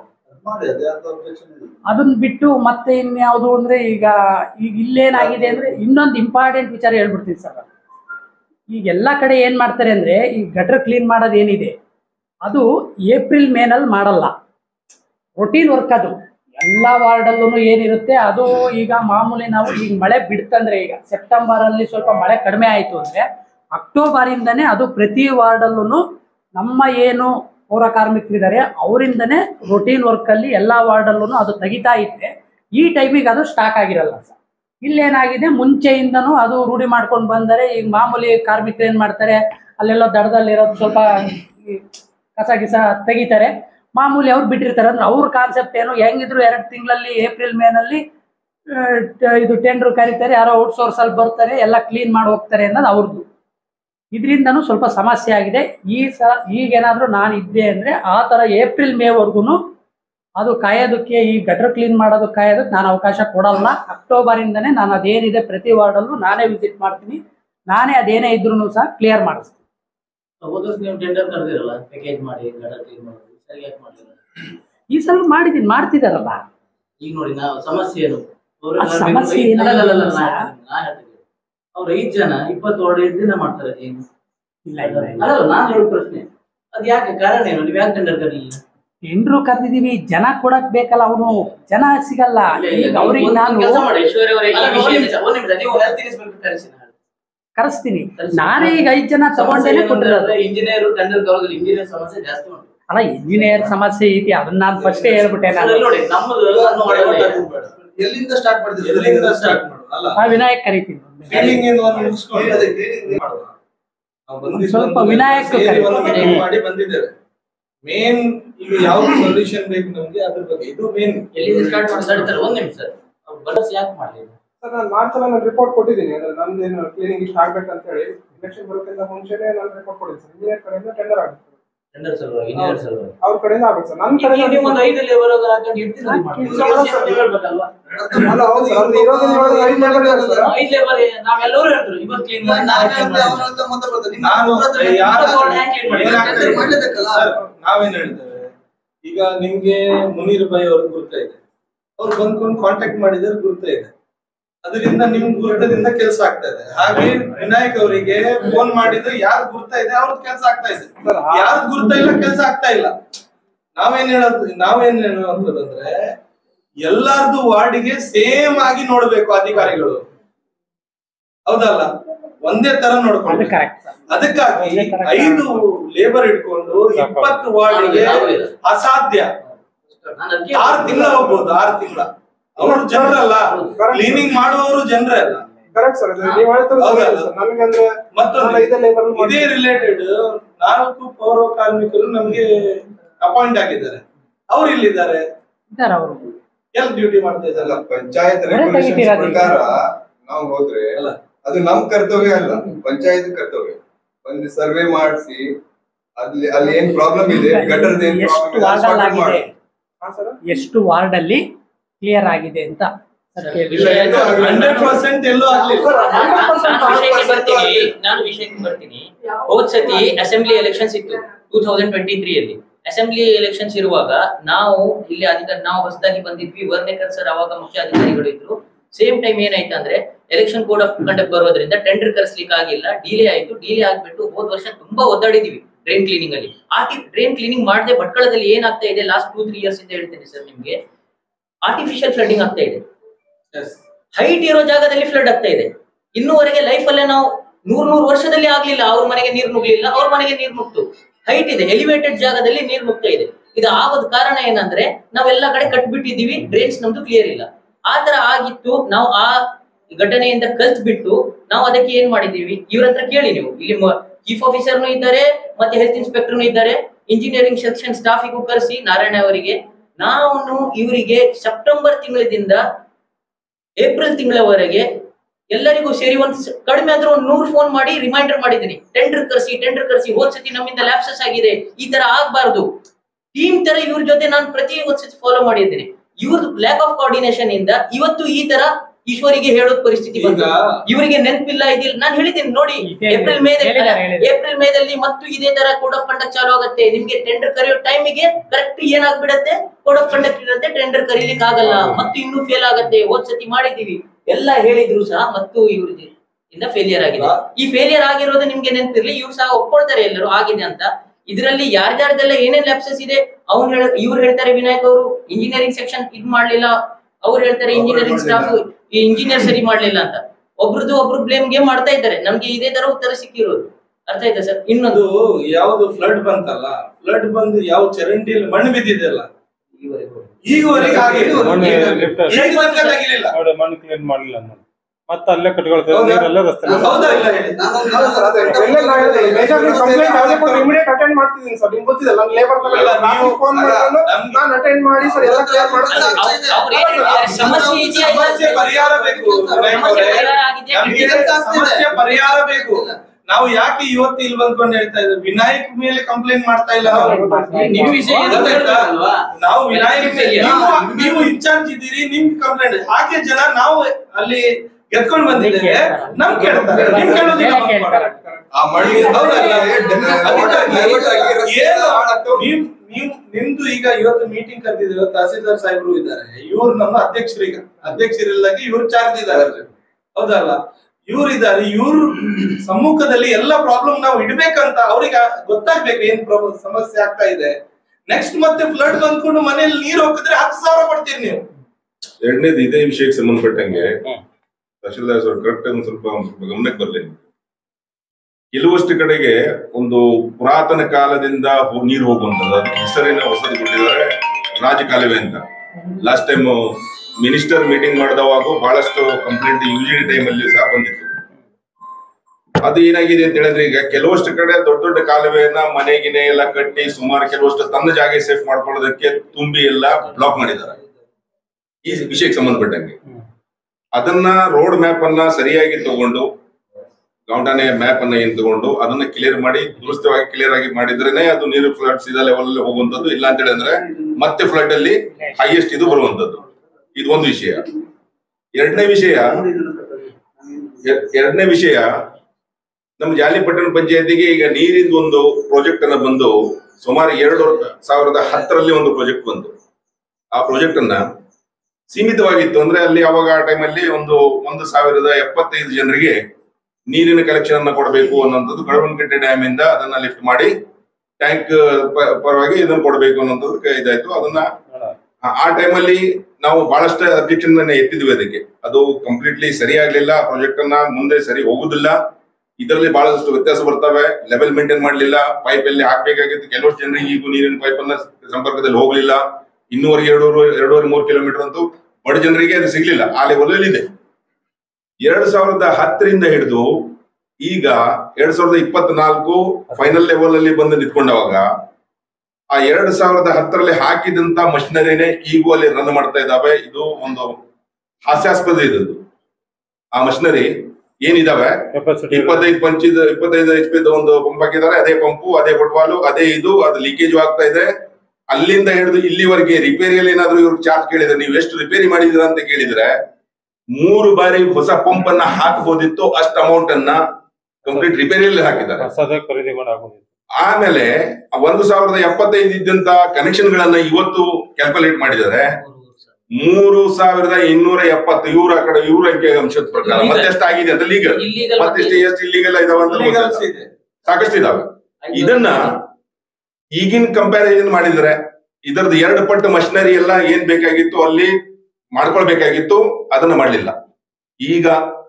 ಅದನ್ನ ಬಿಟ್ಟು ಮತ್ತೆ ಇನ್ಯಾವುದು ಅಂದ್ರೆ ಈಗ ಈಗ ಇಲ್ಲೇನಾಗಿದೆ ಅಂದ್ರೆ ಇನ್ನೊಂದು ಇಂಪಾರ್ಟೆಂಟ್ ವಿಚಾರ ಹೇಳ್ಬಿಡ್ತೀನಿ ಸರ್ ಈಗ ಎಲ್ಲ ಕಡೆ ಏನ್ ಮಾಡ್ತಾರೆ ಅಂದ್ರೆ ಈ ಗಟ್ರ ಕ್ಲೀನ್ ಮಾಡೋದು ಏನಿದೆ ಅದು ಏಪ್ರಿಲ್ ಮೇನಲ್ಲಿ ಮಾಡಲ್ಲ ರೊಟೀನ್ ವರ್ಕ್ ಅದು ಎಲ್ಲ ವಾರ್ಡಲ್ಲೂ ಏನಿರುತ್ತೆ ಅದು ಈಗ ಮಾಮೂಲಿ ನಾವು ಈಗ ಮಳೆ ಬಿಡ್ತಂದ್ರೆ ಈಗ ಸೆಪ್ಟೆಂಬರ್ ಅಲ್ಲಿ ಸ್ವಲ್ಪ ಮಳೆ ಕಡಿಮೆ ಆಯಿತು ಅಂದ್ರೆ ಅಕ್ಟೋಬರ್ ಇಂದನೇ ಅದು ಪ್ರತಿ ವಾರ್ಡಲ್ಲೂ ನಮ್ಮ ಏನು ಪೌರ ಕಾರ್ಮಿಕರಿದ್ದಾರೆ ಅವರಿಂದನೇ ರೊಟೀನ್ ವರ್ಕಲ್ಲಿ ಎಲ್ಲ ವಾರ್ಡಲ್ಲೂ ಅದು ತೆಗಿತಾ ಇದ್ರೆ ಈ ಟೈಮಿಗೆ ಅದು ಸ್ಟಾಕ್ ಆಗಿರಲ್ಲ ಸರ್ ಇಲ್ಲೇನಾಗಿದೆ ಮುಂಚೆಯಿಂದನೂ ಅದು ರೂಢಿ ಮಾಡ್ಕೊಂಡು ಬಂದರೆ ಈಗ ಮಾಮೂಲಿ ಕಾರ್ಮಿಕರು ಏನು ಮಾಡ್ತಾರೆ ಅಲ್ಲೆಲ್ಲೋ ದಡದಲ್ಲಿರೋದು ಸ್ವಲ್ಪ ಈ ಕಸ ಗಿಸ ತೆಗಿತಾರೆ ಮಾಮೂಲಿ ಅವ್ರು ಬಿಟ್ಟಿರ್ತಾರೆ ಅಂದ್ರೆ ಅವ್ರ ಕಾನ್ಸೆಪ್ಟ್ ಏನು ಹೆಂಗಿದ್ರು ಎರಡು ತಿಂಗಳಲ್ಲಿ ಏಪ್ರಿಲ್ ಮೇನಲ್ಲಿ ಆ, ಟ- ಇದು ಟೆಂಡರ್ ಕರೀತಾರೆ ಯಾರೋ ಔಟ್ಸೋರ್ಸ್ ಅಲ್ಲಿ ಬರ್ತಾರೆ ಎಲ್ಲ ಕ್ಲೀನ್ ಮಾಡಿ ಹೋಗ್ತಾರೆ ಅನ್ನೋದು ಅವ್ರದ್ದು ಇದರಿಂದನೂ ಸ್ವಲ್ಪ ಸಮಸ್ಯೆ ಆಗಿದೆ ಈ ಸಲ ಈಗೇನಾದರೂ ನಾನು ಇದ್ದೆ ಅಂದರೆ ಆ ಥರ ಏಪ್ರಿಲ್ ಮೇವರೆಗೂ ಅದು ಕಾಯೋದಕ್ಕೆ ಈ ಗಟ್ರ ಕ್ಲೀನ್ ಮಾಡೋದು ಕಾಯೋದಕ್ಕೆ ನಾನು ಅವಕಾಶ ಕೊಡಲ್ಲ ಅಕ್ಟೋಬರಿಂದನೇ ನಾನು ಅದೇನಿದೆ ಪ್ರತಿ ವಾರ್ಡಲ್ಲೂ ನಾನೇ ವಿಸಿಟ್ ಮಾಡ್ತೀನಿ ನಾನೇ ಅದೇನೇ ಇದ್ರೂ ಸಹ ಕ್ಲಿಯರ್ ಮಾಡಿಸ್ತೀನಿ ಹೋದ ವರ್ಷ ನೀವು ಟೆಂಡರ್ ಕರೆದಿರಲ್ಲ ಪ್ಯಾಕೇಜ್ ಮಾಡಿ ಗಟರ್ ಕ್ಲೀನ್ ಮಾಡೋದು ಸರಿ ಯಾಕೆ ಮಾಡಲಿಲ್ಲ ಈ ಸಲ ಮಾಡಿದ್ದೀನಿ ಮಾಡ್ತಿದ್ದಾರಲ್ಲ ಈಗ ನೋಡಿ ನಾವು ಸಮಸ್ಯೆ ಏನು ಅವ್ರು ಆ ಎಲ್ಲರೂ ಸಮಸ್ಯೆ ಐದ್- ಏನಾಗಿದೆ ಅಲ್ಲ, ಅಲ್ಲ, ಅಲ್ಲ, ಗೊತ್ತಾ? ನಾ ಹೇಳ್ತೀನಿ, ನಾ ಹೇಳ್ತೀನಿ. ಅವ್ರು ಐದ್ ಜನ ಇಪ್ಪತ್ತು ಐದು ದಿನ ಮಾಡ್ತಾರೆ ಏನು ಇಲ್ಲ ಇಲ್ಲ ಇಲ್ಲ ಅಲ್ಲ ನಾನು ಹೇಳೋ ಪ್ರಶ್ನೆ ಅದ್ ಯಾಕೆ ಕಾರಣ ಏನು ನೀವು ಯಾಕೆ ಟೆಂಡರ್ ಕರೀಲಿಲ್ಲ ಟೆಂಡ್ರು ಕರೆದಿದೀವಿ ಜನ ಕೊಡಕ್ ಬೇಕಲ್ಲ ಅವನು ಜನ ಸಿಗಲ್ಲ ಇಲ್ಲ, ಇಲ್ಲ, ಈಗ ನೀವು ಅವ್ರಿಗೆ ಒಂದ್ ನಾನು ಕೆಲ್ಸ ಮಾಡಿ, ಐಶ್ವರ್ಯ ಅವರೇ, ಅಲ್ಲ, ಒಂದ್ ನಿಮಿಷ, ಒಂದ್ ನಿಮಿಷ, ನೀವು ಹೆಲ್ತ್ ಇನ್ಸ್ಪೆಕ್ಟರ್ ಕರೆಸಿ ನಾನು. ಕರೆಸ್ತೀನಿ ಕರೆಸಿ. ನಾನೇ ಈಗ ಐದ್ ಜನ ಸಮಸ್ಯೆ ತಗೊಂಡೇನೆ ಏನು ಕೊಟ್ಟಿರೋದು ಅಂದ್ರೆ ಇಂಜಿನಿಯರ್ ಟೆಂಡರ್ ಕರೋದ್ರಲ್ಲಿ ಇಂಜಿನಿಯರ್ ಸಮಸ್ಯೆ ಜಾಸ್ತಿ ಉಂಟು ಅಲ್ಲ ಇಂಜಿನಿಯರ್ ಸಮಸ್ಯೆ ಐತಿ ಅದನ್ನ ನಾನು ಫಸ್ಟೇ ಹೇಳ್ಬಿಟ್ಟೆ ಸರ್, ನಾನು ಇಲ್ಲಿ ನೋಡಿ ನಮ್ಮದು ಅನ್ನೋ ವಾರ್ಡಲ್ಲಿ ಎಲ್ಲಿಂದ ಸ್ಟಾರ್ಟ್ ಮಾಡಿದ್ರಿ ಎಲ್ಲಿಂದ ಸ್ಟಾರ್ಟ್ ಅಲ್ಲ ಆ ವಿನಾಯಕ್ ಕರಿತೀನಿ ಕ್ಲೀನಿಂಗ್ ಇಂದ ಒಂದು ಮುಗಿಸ್ಕೊಂಡು ಮಾಡುವ. ನಾವು ಬಂದಿದ್ದು ಸ್ವಲ್ಪ ಒಂದು ವಿನಾಯಕ್ ಸೇರಿ ಕರೀರಿ. ಒಂದು meeting ಮಾಡಿ ಬಂದಿದ್ದೇವೆ ಮೇನ್ ಈಗ ಯಾವ ಸೊಲ್ಯೂಷನ್ ಬೇಕು ನಮ್ಗೆ ಅದ್ರ ಬಗ್ಗೆ ಇದು ಮೇನ್ ಎಲ್ಲಿಂದ ಸ್ಟಾರ್ಟ್ ಮಾಡ್ತಾರೆ ಒಂದ್ ನಿಮಿಷ ಅವ್ರು ಬರಸ್ ಯಾಕೆ ಮಾಡ್ಲಿಲ್ಲ ಸರ್ ನಾನು ಮಾರ್ಚ್ ಅಲ್ಲಿ ನಾನು ರಿಪೋರ್ಟ್ ಕೊಟ್ಟಿದ್ದೀನಿ ಅಂದ್ರೆ ನಮ್ದೇನು ಕ್ಲೀನಿಂಗ್ ಇಷ್ಟ ಆಗ್ಬೇಕಂತ ಹೇಳಿ ಎಲೆಕ್ಷನ್ ಬರೋಕ್ಕಿಂತ ಮುಂಚೆನೆ ನಾನು ರಿಪೋರ್ಟ್ ಕೊಟ್ಟಿದ್ದೀನಿ ಸರ್ ಇಂಜಿನಿಯರ್ ಕಡೆಯಿಂದ ಟೆಂಡರ್ ಆಗುತ್ತೆ ಟೆಂಡರ್ ಸಲುವಾಗಿ ಇಂಜಿನಿಯರ್ ಸಲುವಾಗಿ ಅವ್ರ ಕಡೆಯಿಂದ ಆಗ್ಬೇಕು ಸರ್ ನನ್ನ ಈಗ ಕಡೆ ನೀವು ಒಂದು ಐದು ಲೇಬರ್ ಹಾಕೊಂಡು ಇರ್ತೀರಿ ಹೇಳ್ಬೇಕಲ್ವಾ ಅಲ್ಲ ಹೌದು ಸರ್ ಅಂದ್ರೆ ಇರೋದಿನ ಒಳಗೆ ಐದು ಲೇಬರ್ ಇದ್ದಾರೆ ಸರ್ ಐದು ಲೇಬರ್ ನಾವೆಲ್ಲರೂ ಹೇಳಿದ್ರು ಇವತ್ತು ಕ್ಲೀನ್ ಮಾಡಿ ನಾಳೆ clean ಮಾಡಿ. ನಾನು ಯಾರ ಹ್ಯಾಂಗ್ clean ಮಾಡಿದ್ರು? ಸರ್ ನಾವೇನ್ ಹೇಳ್ತೇವೆ ಈಗ ನಿಮ್ಗೆ ಮುನೀರ್ ಭಾಯಿ ಅವ್ರ ಗುರುತ ಇದೆ ಅವ್ರು ಬಂದ್ಕೊಂಡು ಕಾಂಟ್ಯಾಕ್ಟ್ ಮಾಡಿದ್ರೆ ಗುರುತ ಇದೆ ಅದರಿಂದ ನಿಮ್ ಗುರುತದಿಂದ ಕೆಲಸ ಆಗ್ತಾ ಇದೆ ಹಾಗೆ ವಿನಾಯಕ್ ಅವರಿಗೆ ಫೋನ್ ಮಾಡಿದ್ರೆ ಯಾರು ಗುರುತ ಇದೆ ಅವ್ರದ್ದು ಕೆಲಸ ಆಗ್ತಾ ಇದೆ ಯಾರ್ದು ಗುರುತ ಇಲ್ಲ ಕೆಲಸ ಆಗ್ತಾ ಇಲ್ಲ ನಾವೇನ್ ಹೇಳೋದು ನಾವೇನ್ ಹೇಳುವಂತದಂದ್ರೆ ಎಲ್ಲಾರ್ದು ವಾರ್ಡಿಗೆ ಸೇಮ್ ಆಗಿ ನೋಡ್ಬೇಕು ಅಧಿಕಾರಿಗಳು ಹೌದಲ್ಲ ಒಂದೇ ತರ ಅದು ನೋಡ್ಕೊಂಡು ಕರೆಕ್ಟ್ ಸರ್ ಅದಕ್ಕಾಗಿ ಒಂದೇ ತರ ಐದು ಲೇಬರ್ ಇಟ್ಕೊಂಡು ಇಪ್ಪತ್ತು ವಾರ್ಡಿಗೆ ಅಸಾಧ್ಯ ನಾನು ಅದಕ್ಕೆ ಆರು ತಿಂಗಳ ಹೋಗ್ಬೋದು ಆರು ತಿಂಗಳ ಅವರು ಜನರಲ್ಲ ಕ್ಲೀನಿಂಗ್ ಮಾಡುವವರು ಜನರೇ ಅಲ್ಲ ಕರೆಕ್ಟ್ ಸರ್ ನೀವು ಹೇಳ್ತಾರೆ ಹೌದಲ್ಲ? ಸರ್ ನನಗೆ ಅಂದ್ರೆ ಮತ್ತೊಂದು ನಾನು ಐದೇ ಲೇಬರ್ ಇದೇ ರಿಲೇಟೆಡ್ ನಾಲ್ಕು ಪೌರ ಕಾರ್ಮಿಕರು ನಮ್ಗೆ ಅಪಾಯಿಂಟ್ ಆಗಿದ್ದಾರೆ ಅವ್ರು ಇಲ್ಲಿದ್ದಾರೆ ಇದ್ದಾರೆ ಅವರು ಎಲ್ಲಿ ಡ್ಯೂಟಿ ಮಾಡ್ತಾ ಇದ್ದಾರೆ ಪಂಚಾಯತ್ ಹೊರಗೆ ರೆಗ್ಯುಲೇಷನ್ ತೆಗಿತೀರಾ ನೀವು? ಪ್ರಕಾರ ನಾವು ಹೋದ್ರೆ ಅಲ್ಲ. ಅದು ನಮ್ ಕರ್ತವ್ಯ ಅಲ್ಲ ಪಂಚಾಯತ್ ಕರ್ತವ್ಯ ಒಂದು ಸರ್ವೆ ಮಾಡಿಸಿ ಅಲ್ಲಿ ಅಲ್ಲಿ ಏನ್ ಪ್ರಾಬ್ಲಮ್ ಇದೆ ಗಟರ್ದ ಏನ್ ಎಷ್ಟು ಪ್ರಾಬ್ಲಮ್ ವಾರ್ಡ್ ಇದೆ ಆಗಿದೆ ಹಾ ಸರ್ ಎಷ್ಟು ವಾರ್ಡ್ ಅಲ್ಲಿ ಕ್ಲಿಯರ್ ಆಗಿದೆ ಅಂತ ಸರ್ ಕೇಳಿ. ಇಲ್ಲ ಹಂಡ್ರೆಡ್ ಪರ್ಸೆಂಟ್ ಎಲ್ಲೂ ಆಗ್ಲಿಲ್ಲ ನಾನು ವಿಷಯಕ್ಕೆ ಬರ್ತೀನಿ ನಾನು ವಿಷಯಕ್ಕೆ ಬರ್ತೀನಿ ಹೋದ್ ಸತಿ ಅಸೆಂಬ್ಲಿ ಎಲೆಕ್ಷನ್ಸ್ ಇತ್ತು ಟೂ ತೌಸಂಡ್ ಟ್ವೆಂಟಿ ತ್ರೀ ಅಲ್ಲಿ ಅಸೆಂಬ್ಲಿ ಎಲೆಕ್ಷನ್ಸ್ ಇರುವಾಗ ನಾವು ಇಲ್ಲಿ ಅಧಿಕಾರಿ ನಾವು ಹೊಸದಾಗಿ ಬಂದಿದ್ವಿ ವರ್ಣೇಕರ್ ಸರ್ ಅವಾಗ ಮುಖ್ಯ ಅಧಿಕಾರಿಗಳು ಇದ್ರು ಸೇಮ್ ಟೈಮ್ ಏನಾಯ್ತು ಅಂದ್ರೆ ಎಲೆಕ್ಷನ್ ಕೋಡ್ ಆಫ್ ಕಂಡಕ್ಟ್ ಬರೋದ್ರಿಂದ ಟೆಂಡರ್ ಕರ್ಸ್ಲಿಕ್ಕೆ ಆಗಿಲ್ಲ ಡಿಲೇ ಆಯ್ತು ಡಿಲೇ ಆಗ್ಬಿಟ್ಟು ಹೋದ್ ವರ್ಷ ತುಂಬಾ ಒದ್ದಾಡಿದೀವಿ ಡ್ರೈನ್ ಕ್ಲೀನಿಂಗ್ ಅಲ್ಲಿ ಆರ್ಟಿ ಡ್ರೈನ್ ಕ್ಲೀನಿಂಗ್ ಮಾಡದೆ ಭಟ್ಕಳದಲ್ಲಿ ಏನಾಗ್ತಾ ಇದೆ ಲಾಸ್ಟ್ ಟೂ ತ್ರೀ ಇಯರ್ಸ್ ಇಂದ ಹೇಳ್ತೇನೆ ಸರ್ ನಿಮ್ಗೆ ಆರ್ಟಿಫಿಷಿಯಲ್ ಫ್ಲಡ್ಡಿಂಗ್ ಆಗ್ತಾ ಇದೆ ಹೈಟ್ ಇರೋ ಜಾಗದಲ್ಲಿ ಫ್ಲಡ್ ಆಗ್ತಾ ಇದೆ ಇನ್ನೂವರೆಗೆ ಲೈಫ್ ಅಲ್ಲೇ ನಾವು ನೂರ್ ನೂರ್ ವರ್ಷದಲ್ಲಿ ಆಗ್ಲಿಲ್ಲ ಅವ್ರ ಮನೆಗೆ ನೀರು ನುಗ್ಲಿಲ್ಲ ಅವ್ರ ಮನೆಗೆ ನೀರು ನುಗ್ತು ಹೈಟ್ ಇದೆ ಎಲಿವೇಟೆಡ್ ಜಾಗದಲ್ಲಿ ನೀರು ನುಗ್ತಾ ಇದೆ ಇದು ಆಗೋದ್ ಕಾರಣ ಏನಂದ್ರೆ ನಾವೆಲ್ಲ ಕಡೆ ಕಟ್ಬಿಟ್ಟಿದೀವಿ ಡ್ರೈನ್ಸ್ ನಮ್ದು ಕ್ಲಿಯರ್ ಇಲ್ಲ ಆ ತರ ಆಗಿತ್ತು ನಾವು ಆ ಘಟನೆಯಿಂದ ಕಲ್ತ್ ಬಿಟ್ಟು ನಾವು ಅದಕ್ಕೆ ಏನ್ ಮಾಡಿದೀವಿ ಇವ್ರ ಹತ್ರ ಕೇಳಿ ನೀವು ಇಲ್ಲಿ ಚೀಫ್ ಆಫೀಸರ್ನು ಇದ್ದಾರೆ ಮತ್ತೆ ಹೆಲ್ತ್ ಇನ್ಸ್ಪೆಕ್ಟರ್ನು ಇದ್ದಾರೆ ಇಂಜಿನಿಯರಿಂಗ್ ಸೆಕ್ಷನ್ ಸ್ಟಾಫಿಗೂ ಕರೆಸಿ ನಾರಾಯಣ ಅವರಿಗೆ ನಾನು ಇವರಿಗೆ ಸೆಪ್ಟೆಂಬರ್ ತಿಂಗಳದಿಂದ ಏಪ್ರಿಲ್ ತಿಂಗಳವರೆಗೆ ಎಲ್ಲರಿಗೂ ಸೇರಿ ಒಂದ್ ಸ- ಕಡಿಮೆ ಆದ್ರೂ ಒಂದ್ ನೂರು ಫೋನ್ ಮಾಡಿ ರಿಮೈಂಡರ್ ಮಾಡಿದ್ದೀನಿ ಟೆಂಡರ್ ಕರ್ಸಿ ಟೆಂಡರ್ ಕರ್ಸಿ ಹೋದ್ ಸತಿ ನಮ್ಮಿಂದ ಲ್ಯಾಪ್ಸಸ್ ಆಗಿದೆ ಈ ತರ ಆಗ್ಬಾರ್ದು ಟೀಮ್ ತರ ಇವ್ರ ಜೊತೆ ನಾನು ಪ್ರತಿ ಒಂದ್ಸತಿ ಫಾಲೋ ಮಾಡಿದ್ದೀನಿ ಇವ್ರದ್ದು ಲ್ಯಾಕ್ ಆಫ್ ಕೋಆರ್ಡಿನೇಷನ್ ಇಂದ ಇವತ್ತು ಈ ತರ ಈಶ್ವರಿಗೆ ಹೇಳೋದ್ ಪರಿಸ್ಥಿತಿ ಬಂತು ಈಗ- ಇವರಿಗೆ ನೆನಪಿಲ್ಲ ಇದಿಲ್ಲ ನಾನು ಹೇಳಿದ್ದೀನಿ ನೋಡಿ ಇದೆ, ಏಪ್ರಿಲ್ ಮೇದಲ್ಲಿ ಹೇಳಿದ್ದಾರೆ, ಹೇಳಿದ್ದಾರೆ. ಏಪ್ರಿಲ್ ಮೇದಲ್ಲಿ ಮತ್ತು ಇದೇ ತರ ಕೋಡ್ ಆಫ್ ಕಂಡಕ್ಟ್ ಚಾಲು ಆಗುತ್ತೆ ನಿಮ್ಗೆ ಟೆಂಡರ್ ಕರೆಯೋ ಟೈಮಿಗೆ ಕರೆಕ್ಟ್ ಏನಾಗ್ಬಿಡತ್ತೆ ಕೋಡ್ ಆಫ್ ಕಂಡಕ್ಟ್ ಇರುತ್ತೆ ಟೆಂಡರ್ ಕರೀಲಿಕ್ಕೆ ಆಗಲ್ಲ ಮತ್ತು ಇನ್ನೂ ಫೇಲ್ ಆಗತ್ತೆ ಹೋದ್ ಸತಿ ಮಾಡಿದೀವಿ ಎಲ್ಲ ಹೇಳಿದ್ರು ಸಹ ಮತ್ತು ಇವ್ರಿಗೆ ಇಂದ ಫೇಲಿಯರ್ ಆಗಿದೆ ಈ ಫೇಲಿಯರ್ ಆಗಿರೋದು ನಿಮ್ಗೆ ನೆನಪಿರ್ಲಿ ಇವ್ರು ಸಹ ಒಪ್ಕೊಳ್ತಾರೆ ಎಲ್ಲರೂ ಆಗಿದೆ ಅಂತ ಇದರಲ್ಲಿ ಯಾರ್ಯಾರ್ದೆಲ್ಲ ಏನೇನ್ ಲ್ಯಾಪ್ಸಸ್ ಇದೆ ಅವ್ನು ಹೇಳ ಇವ್ರು ಹೇಳ್ತಾರೆ ವಿನಾಯಕ್ ಅವರು ಇಂಜಿನಿಯರಿಂಗ್ ಸೆಕ್ಷನ್ ಇದ್ ಮಾಡ್ಲಿಲ್ಲ ಅವ್ರು ಹೇಳ್ತಾರೆ ಇಂಜಿನಿಯರಿಂಗ್ ಸ್ಟಾಫ್ ಈ ಇಂಜಿನಿಯರ್ ಸರಿ ಮಾಡ್ಲಿಲ್ಲ ಅಂತ ಒಬ್ರದ್ದು ಒಬ್ರು ಬ್ಲೇಮ್ ಗೇಮ್ ಮಾಡ್ತಾ ಇದ್ದಾರೆ ನಮ್ಗೆ ಇದೇ ತರ ಉತ್ತರ ಸಿಕ್ಕಿರೋದು ಅರ್ಥ ಆಯ್ತಾ ಸರ್ ಇನ್ನೊಂದು ಅದು ಯಾವ್ದು ಫ್ಲಡ್ ಬಂತಲ್ಲ ಫ್ಲಡ್ ಬಂದು ಯಾವ ಚರಂಡಿಯಲ್ಲಿ ಮಣ್ಣು ಬಿದ್ದಿದೆಯಲ್ಲ ಈವರೆಗೂ ಈಗವರೆಗೆ ಆಗಿಲ್ಲ ಮೊನ್ನೆ lift ಅಲ್ಲಿ ಈಗ ತನಕ ತೆಗಿಲಿಲ್ಲ ನೋಡಿ ಮಣ್ಣು ಕ್ಲೀನ್ ಮಾಡಲಿಲ್ಲ ನಾನು ಮತ್ತೆ ಅಲ್ಲೇ ಕಟ್ಕೊಳ್ತೇವೆ ಹೌದಾ? ನೀರೆಲ್ಲ ರಸ್ತೆ ಹೌದಾ ಇಲ್ಲ ಹೇಳಿ ಅಲ್ಲ ಸರ್ ಅದೇ ಎಲ್ಲ ನಾ ಹೇಳಿದೆ ಮೇಜರ್ ಕಂಪ್ಲೇಂಟ್ ಯಾವುದೇ ಕೊಟ್ಟು ಇಮಿಡಿಯೇಟ್ ಅಟೆಂಡ್ ಮಾಡ್ತಿದ್ದೀನಿ ಸರ್ ನಿಮ್ಗೆ ಗೊತ್ತಿದೆ ನನ್ನ ಲೇಬರ್ ಅಲ್ಲ, ನೀವು ಫೋನ್ ಅಲ್ಲ, ಮಾಡಿಕೊಂಡು ನಮ್ಗೆ- ನಾನು ಅಟೆಂಡ್ ಮಾಡಿ ಸರ್ ಎಲ್ಲ ಕ್ಲಿಯರ್ ಮಾಡ್ತೀನಿ ಅವ್ರು ಏನ್ ಹೇಳ್ತಾರೆ? ಸಮಸ್ಯೆ ಇದೆಯಾ ಇಲ್ಲ? ಸಮಸ್ಯೆ ಪರಿಹಾರ ಬೇಕು ವಿನಾಯಕ್ ಸಮಸ್ಯೆ ಅವರೇ. ಪರಿಹಾರ ಆಗಿದೆಯಾ? ನಮ್ಗೆ ಸಮಸ್ಯೆ ಪರಿಹಾರ ಬೇಕು ನಾವು ಯಾಕೆ ಇವತ್ತು ಇಲ್ಲಿ ಬಂದ್ಕೊಂಡು ಹೇಳ್ತಾ ಇದ್ದೀವಿ ವಿನಾಯಕ್ ಮೇಲೆ ಕಂಪ್ಲೇಂಟ್ ಮಾಡ್ತಾ ಇಲ್ಲ ನಾವು ನಿಮ್ ವಿಷಯ ಏನು ಅಂತ ಹೇಳ್ಬೇಕಲ್ವಾ? ನಾವು ವಿನಾಯಕ್ ವಿಷಯ ಏನು? ನೀವು- ನೀವು ಇನ್ಚಾರ್ಜ್ ಇದ್ದೀರಿ ನಿಮ್ ಕಂಪ್ಲೇಂಟ್ ಹಾಗೆ ಜನ ನಾವು ಅಲ್ಲಿ ಗೆದ್ಕೊಂಡು ಬಂದಿದ್ದೇವೆ ನಮ್ ಕೇಳ್ತಾರೆ ನಿಮ್ ಕೇಳೋದಿಲ್ಲ ಕೇಳೇ ಕೇಳ್ತಾರೆ. ಆ ಮಳೆ ಹೌದಲ್ಲ? ಅದಕ್ಕಾಗಿ ಡೈವರ್ಟ್ ಆಗಿ ರಸ್ತೆ ಏನು ಹಾಳಾಗ್ತವೆ. ನೀವ್ ನೀವು ನಿಮ್ದು ಈಗ ಇವತ್ತು ಮೀಟಿಂಗ್ ಕರೆದಿದ್ದೇವೆ ತಹಸೀಲ್ದಾರ್ ಸಾಹೇಬರು ಇದ್ದಾರೆ ಇವ್ರು ನಮ್ಮ ಅಧ್ಯಕ್ಷರೀಗ ಅಧ್ಯಕ್ಷರಿಲ್ಲಾಗಿ ಇವ್ರು ಚಾರ್ಜ್ ಇದ್ದಾರೆ ಹೌದಲ್ಲ ಇವ್ರು ಇದ್ದಾರೆ ಇವ್ರ ಸಮ್ಮುಖದಲ್ಲಿ ಎಲ್ಲ ಪ್ರಾಬ್ಲಮ್ ನಾವು ಇಡ್ಬೇಕಂತ ಅವ್ರಿಗೆ ಗೊತ್ತಾಗ್ಬೇಕು ಏನ್ ಪ್ರಾಬ್ಲಮ್ ಸಮಸ್ಯೆ ಆಗ್ತಾ ಇದೆ ನೆಕ್ಸ್ಟ್ ಮತ್ತೆ ಫ್ಲಡ್ ಬಂದ್ಕೊಂಡು ಮನೇಲಿ ನೀರು ಹೋಗಿದ್ರೆ ಹತ್ತು ಸಾವಿರ ಕೊಡ್ತೀರಿ ನೀವು ಎರಡನೇದು ಇದೇ ವಿಷಯಕ್ಕೆ ಸಂಬಂಧಪಟ್ಟಂಗೆ ತಹಶೀಲ್ದಾರ್ ಸರ್ ಕರೆಕ್ಟ್ ಒಂದು ಸ್ವಲ್ಪ ಒಂದ್ ಸ್ವಲ್ಪ ಗಮನಕ್ಕೆ ಬರಲಿ ಕೆಲವಷ್ಟು ಕಡೆಗೆ ಒಂದು ಪುರಾತನ ಕಾಲದಿಂದ ಹೋ- ನೀರು ಹೋಗುವಂತದ್ದು ಅದಕ್ಕೆ ಹೆಸರೇನ ಹೊಸದು ಕೊಟ್ಟಿದ್ದಾರೆ ರಾಜಕಾಲುವೆ ಅಂತ ಲಾಸ್ಟ್ ಟೈಮ್ ಮಿನಿಸ್ಟರ್ ಮೀಟಿಂಗ್ ಮಾಡಿದವಾಗ ಬಹಳಷ್ಟು ಕಂಪ್ಲೇಂಟ್ ಯು ಜಿ ಟೈಮ್ ಅಲ್ಲಿ ಸಹ ಬಂದಿತ್ತು ಅದು ಏನಾಗಿದೆ ಅಂತ ಹೇಳಿದ್ರೆ ಈಗ ಕೆಲವಷ್ಟು ಕಡೆ ದೊಡ್ಡ ದೊಡ್ಡ ಕಾಲುವೆಯನ್ನ ಮನೆಗಿನೆ ಎಲ್ಲ ಕಟ್ಟಿ ಸುಮಾರು ಕೆಲವಷ್ಟು ತನ್ನ ಜಾಗ ಸೇಫ್ ಮಾಡ್ಕೊಳ್ಳೋದಕ್ಕೆ ತುಂಬಿ ಎಲ್ಲ ಬ್ಲಾಕ್ ಮಾಡಿದ್ದಾರೆ ಈ ವಿಷಯಕ್ಕೆ ಸಂಬಂಧಪಟ್ಟಂಗೆ ಅದನ್ನ ರೋಡ್ ಮ್ಯಾಪ್ ಅನ್ನ ಸರಿಯಾಗಿ ತಗೊಂಡು ಗೌಂಡಾನೆ ಮ್ಯಾಪ್ ಅನ್ನ ಏನ್ ತಗೊಂಡು ಅದನ್ನ ಕ್ಲಿಯರ್ ಮಾಡಿ ದುರಸ್ಥವಾಗಿ ಕ್ಲಿಯರ್ ಆಗಿ ಮಾಡಿದ್ರೇನೆ ಅದು ನೀರು ಫ್ಲಡ್ ಸೀದಾ ಲೆವೆಲ್ ಅಲ್ಲಿ ಹೋಗುವಂತದ್ದು ಇಲ್ಲ ಅಂತ ಹೇಳಿದ್ರೆ ಮತ್ತೆ ಫ್ಲಡ್ ಅಲ್ಲಿ ಹೈಯೆಸ್ಟ್ ಇದು ಬರುವಂತದ್ದು ಇದು ಒಂದು ವಿಷಯ ಎರಡನೇ ವಿಷಯ ಎ- ಎರಡನೇ ವಿಷಯ ನಮ್ಮ ಜಾಲಿಪಟ್ಟಣ ಪಂಚಾಯತಿಗೆ ಈಗ ನೀರಿನ ಒಂದು ಪ್ರಾಜೆಕ್ಟ್ ಅನ್ನ ಬಂದು ಸುಮಾರು ಎರಡು ಸಾವಿರದ ಹತ್ತರಲ್ಲಿ ಒಂದು ಪ್ರಾಜೆಕ್ಟ್ ಬಂತು ಆ ಪ್ರಾಜೆಕ್ಟ್ ಅನ್ನ ಸೀಮಿತವಾಗಿತ್ತು ಅಂದ್ರೆ ಅಲ್ಲಿ ಅವಾಗ ಆ ಟೈಮಲ್ಲಿ ಒಂದು ಒಂದು ಸಾವಿರದ ಎಪ್ಪತ್ತೈದು ಜನರಿಗೆ ನೀರಿನ ಕಲೆಕ್ಷನ್ ಅನ್ನ ಕೊಡಬೇಕು ಅನ್ನೋಂಥದ್ದು ಕಡವನಕಟ್ಟೆ ಡ್ಯಾಮ್ ಇಂದ ಅದನ್ನ ಲಿಫ್ಟ್ ಮಾಡಿ ಟ್ಯಾಂಕ್ ಪರವಾಗಿ ಇದನ್ನ ಕೊಡಬೇಕು ಅನ್ನೋಂಥದ್ದು ಇದಾಯ್ತು ಅದನ್ನ ಆ- ಆ ಟೈಮಲ್ಲಿ ನಾವು ಬಹಳಷ್ಟು ಅಬ್ಜೆಕ್ಷನ್ ಎತ್ತಿದ್ವಿ ಅದಕ್ಕೆ ಅದು ಕಂಪ್ಲೀಟ್ಲಿ ಸರಿ ಆಗ್ಲಿಲ್ಲ ಪ್ರಾಜೆಕ್ಟ್ ಅನ್ನ ಮುಂದೆ ಸರಿ ಹೋಗುದಿಲ್ಲ ಇದರಲ್ಲಿ ಬಹಳಷ್ಟು ವ್ಯತ್ಯಾಸ ಬರ್ತವೆ ಲೆವೆಲ್ ಮೇಂಟೈನ್ ಮಾಡ್ಲಿಲ್ಲ ಪೈಪ್ ಅಲ್ಲಿ ಹಾಕ್ಬೇಕಾಗಿತ್ತು ಕೆಲವಷ್ಟು ಜನರಿಗೆ ಈಗ ನೀರಿನ ಪೈಪ್ ಅನ್ನ ಸಂಪರ್ಕದಲ್ಲಿ ಹೋಗ್ಲಿಲ್ಲ ಇನ್ನೂವರೆಗೆ ಎರಡೂವರೆ ಎರಡೂವರೆ ಮೂರು ಕಿಲೋಮೀಟರ್ ಅಂತೂ ಬಡ ಜನರಿಗೆ ಅದು ಸಿಗ್ಲಿಲ್ಲ ಆ ಲೆವೆಲ್ ಅಲ್ಲಿ ಇದೆ ಎರಡ್ ಸಾವಿರದ ಹತ್ತರಿಂದ ಹಿಡಿದು ಈಗ ಎರಡ್ ಸಾವಿರದ ಇಪ್ಪತ್ನಾಲ್ಕು ಫೈನಲ್ ಲೆವೆಲ್ ಅಲ್ಲಿ ಬಂದು ನಿಂತ್ಕೊಂಡವಾಗ ಆ ಎರಡ್ ಸಾವಿರದ ಹತ್ತರಲ್ಲಿ ಹಾಕಿದಂತ ಮಷಿನರಿನೇ ಈಗೂ ಅಲ್ಲಿ ರನ್ ಮಾಡ್ತಾ ಇದ್ದಾವೆ ಇದು ಒಂದು ಹಾಸ್ಯಾಸ್ಪದ ಇದು ಆ ಮಷಿನರಿ ಏನಿದಾವೆ ಇಪ್ಪತ್ತೈದು ಪಂಚಿದ ಇಪ್ಪತ್ತೈದು ಎಚ್ ಪಿ ಒಂದು ಪಂಪ್ ಹಾಕಿದ್ದಾರೆ ಅದೇ ಪಂಪು ಅದೇ ಫುಟ್ಬಾಲು ಅದೇ ಇದು ಅದು ಲೀಕೇಜ್ ಆಗ್ತಾ ಇದೆ ಅಲ್ಲಿಂದ ಹಿಡಿದು ಇಲ್ಲಿವರೆಗೆ ರಿಪೇರಿಯಲ್ಲಿ ಏನಾದ್ರು ಇವ್ರು ಚಾರ್ಜ್ ಕೇಳಿದ್ರೆ ನೀವು ಎಷ್ಟು ರಿಪೇರಿ ಮಾಡಿದಿರಾ ಅಂತ ಕೇಳಿದ್ರೆ ಮೂರು ಬಾರಿ ಹೊಸ ಪಂಪ್ ಅನ್ನ ಹಾಕಬಹುದಿತ್ತು ಅಷ್ಟು ಅಮೌಂಟ್ ಅನ್ನ ಕಂಪ್ಲೀಟ್ ರಿಪೇರಿಯಲ್ಲಿ ಹಾಕಿದ್ದಾರೆ ಹೊಸದ ಖರೀದಿ ಮಾಡಾಗೋದು ಆಮೇಲೆ ಆ ಒಂದು ಸಾವಿರದ ಎಪ್ಪತ್ತೈದು ಇದ್ದಂತ ಕನೆಕ್ಷನ್ ಗಳನ್ನ ಇವತ್ತು ಕ್ಯಾಲ್ಕುಲೇಟ್ ಮಾಡಿದ್ದಾರೆ ಮೂರು ಸಾವಿರದ ಇನ್ನೂರ ಎಪ್ಪತ್ತು ಇವ್ರ ಆ ಕಡೆ ಇವ್ರ ಅಂಕಿ ಅಂಶದ ಪ್ರಕಾರ Illegal. ಮತ್ತೆಷ್ಟು ಆಗಿದೆ ಅಂತ ಲೀಗಲ್ Illegal ಮತ್ತೆಷ್ಟು ಎಷ್ಟು ಇಲ್ಲಿಗಲ್ ಇದಾವ ಅಂತ Legals ಗೊತ್ತಿಲ್ಲ. ಇದೆ ಸಾಕಷ್ಟು ಇದಾವೆ ಇದನ್ನ ಈಗಿನ ಕಂಪ್ಯಾರಿಸನ್ ಮಾಡಿದ್ರೆ ಇದರದ್ದು ಎರಡು ಪಟ್ಟು ಮಷಿನರಿ ಎಲ್ಲ ಏನ್ ಬೇಕಾಗಿತ್ತು ಅಲ್ಲಿ ಮಾಡ್ಕೊಳ್ಬೇಕಾಗಿತ್ತು ಅದನ್ನ ಮಾಡ್ಲಿಲ್ಲ ಈಗ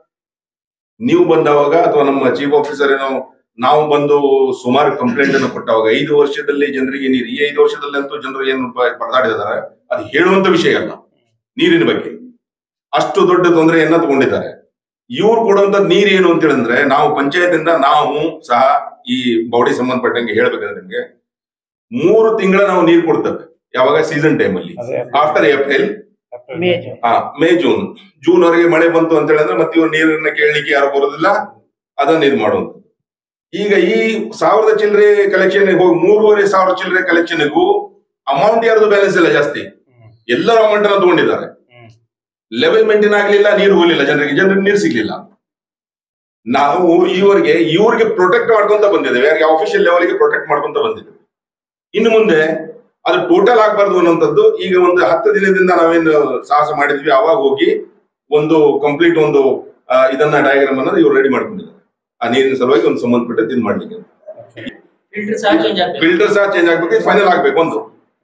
ನೀವು ಬಂದವಾಗ ಅಥವಾ ನಮ್ಮ ಚೀಫ್ ಆಫೀಸರ್ ಏನೋ ನಾವು ಬಂದು ಸುಮಾರು ಕಂಪ್ಲೇಂಟ್ ಅನ್ನು ಕೊಟ್ಟವಾಗ ಐದು ವರ್ಷದಲ್ಲಿ ಜನರಿಗೆ ನೀರು ಈ ಐದು ವರ್ಷದಲ್ಲಿ ಅಂತೂ ಜನರು ಏನು ಪ- ಪರದಾಡಿದ್ದಾರೆ ಅದು ಹೇಳುವಂತ ವಿಷಯ ಅಲ್ಲ ನೀರಿನ ಬಗ್ಗೆ ಅಷ್ಟು ದೊಡ್ಡ ತೊಂದರೆಯನ್ನ ತಗೊಂಡಿದ್ದಾರೆ ಇವ್ರು ಕೊಡುವಂತ ನೀರ್ ಏನು ಅಂತ ಹೇಳಿದ್ರೆ ನಾವು ಪಂಚಾಯತಿಂದ ನಾವು ಸಹ ಈ ಬಾಡಿ ಸಂಬಂಧಪಟ್ಟಂಗೆ ಹೇಳ್ಬೇಕಾದ್ರೆ ನಿಮ್ಗೆ ಮೂರು ತಿಂಗಳ ನಾವು ನೀರು ಕೊಡ್ತೇವೆ ಯಾವಾಗ ಸೀಸನ್ ಟೈಮ್ ಅಲ್ಲಿ ಅದೇ. ಆಫ್ಟರ್ ಏಪ್ರಿಲ್ ಮೇ ಆ, ಮೇ ಜೂನ್ ಜೂನ್ ವರೆಗೆ ಮಳೆ ಬಂತು ಅಂತ ಹೇಳಿದ್ರೆ ಮತ್ತೆ ಇವ್ರು ನೀರನ್ನ ಕೇಳಲಿಕ್ಕೆ ಯಾರು ಬರೋದಿಲ್ಲ ಅದನ್ನ ಇದು ಮಾಡುವಂತ ಈಗ ಈ ಸಾವಿರದ ಚಿಲ್ಲರೆ ಕಲೆಕ್ಷನ್ ಹೋಗಿ ಮೂರುವರೆ ಸಾವಿರ ಚಿಲ್ಲರೆ ಕಲೆಕ್ಷನ್ಗೂ ಅಮೌಂಟ್ ಯಾರ್ದು ಬ್ಯಾಲೆನ್ಸ್ ಇಲ್ಲ ಜಾಸ್ತಿ ಎಲ್ಲರ ಅಮೌಂಟ್ ಅನ್ನ ತಗೊಂಡಿದ್ದಾರೆ ಹ್ಮ್. ಲೆವೆಲ್ ಮೇಂಟೈನ್ ಆಗ್ಲಿಲ್ಲ ನೀರು ಹೋಗ್ಲಿಲ್ಲ ಜನರಿಗೆ ಜನರಿಗೆ ನೀರು ಸಿಗ್ಲಿಲ್ಲ ನಾವು ಈವರೆಗೆ ಇವ್ರಿಗೆ ಪ್ರೊಟೆಕ್ಟ್ ಮಾಡ್ಕೊಂತ ಬಂದಿದ್ದೇವೆ ಯಾರಿಗೆ ಅಫಿಷಿಯಲ್ ಲೆವೆಲ್ಗೆ ಪ್ರೊಟೆಕ್ಟ್ ಮಾಡ್ಕೊಂತ ಬಂದಿದ್ದೇವೆ ಇನ್ನು ಮುಂದೆ ಅದು ಟೋಟಲ್ ಆಗ್ಬಾರ್ದು ಅನ್ನೋಂಥದ್ದು ಈಗ ಒಂದು ಹತ್ತು ದಿನದಿಂದ ನಾವೇನು ಸಾಹಸ ಮಾಡಿದ್ವಿ ಅವಾಗ ಹೋಗಿ ಒಂದು ಕಂಪ್ಲೀಟ್ ಒಂದು ಆ, ಇದನ್ನ ಡಯಾಗ್ರಾಮ್ ಅನ್ನ ಇವ್ರು ರೆಡಿ ಮಾಡ್ಕೊಂಡಿದ್ದಾರೆ ಆ ನೀರಿನ ಸಲುವಾಗಿ ಒಂದು ಸಂಬಂಧಪಟ್ಟ ಇದು ಮಾಡ್ಲಿಕ್ಕೆ ಫಿಲ್ಟರ್ ಸಹ ಚೇಂಜ್ ಆಗ್ಬೇಕು ಫಿಲ್ಟರ್ ಸಹ ಚೇಂಜ್ ಆಗ್ಬೇಕು ಇದು ಫೈನಲ್ ಆಗ್ಬೇಕು ಒಂದು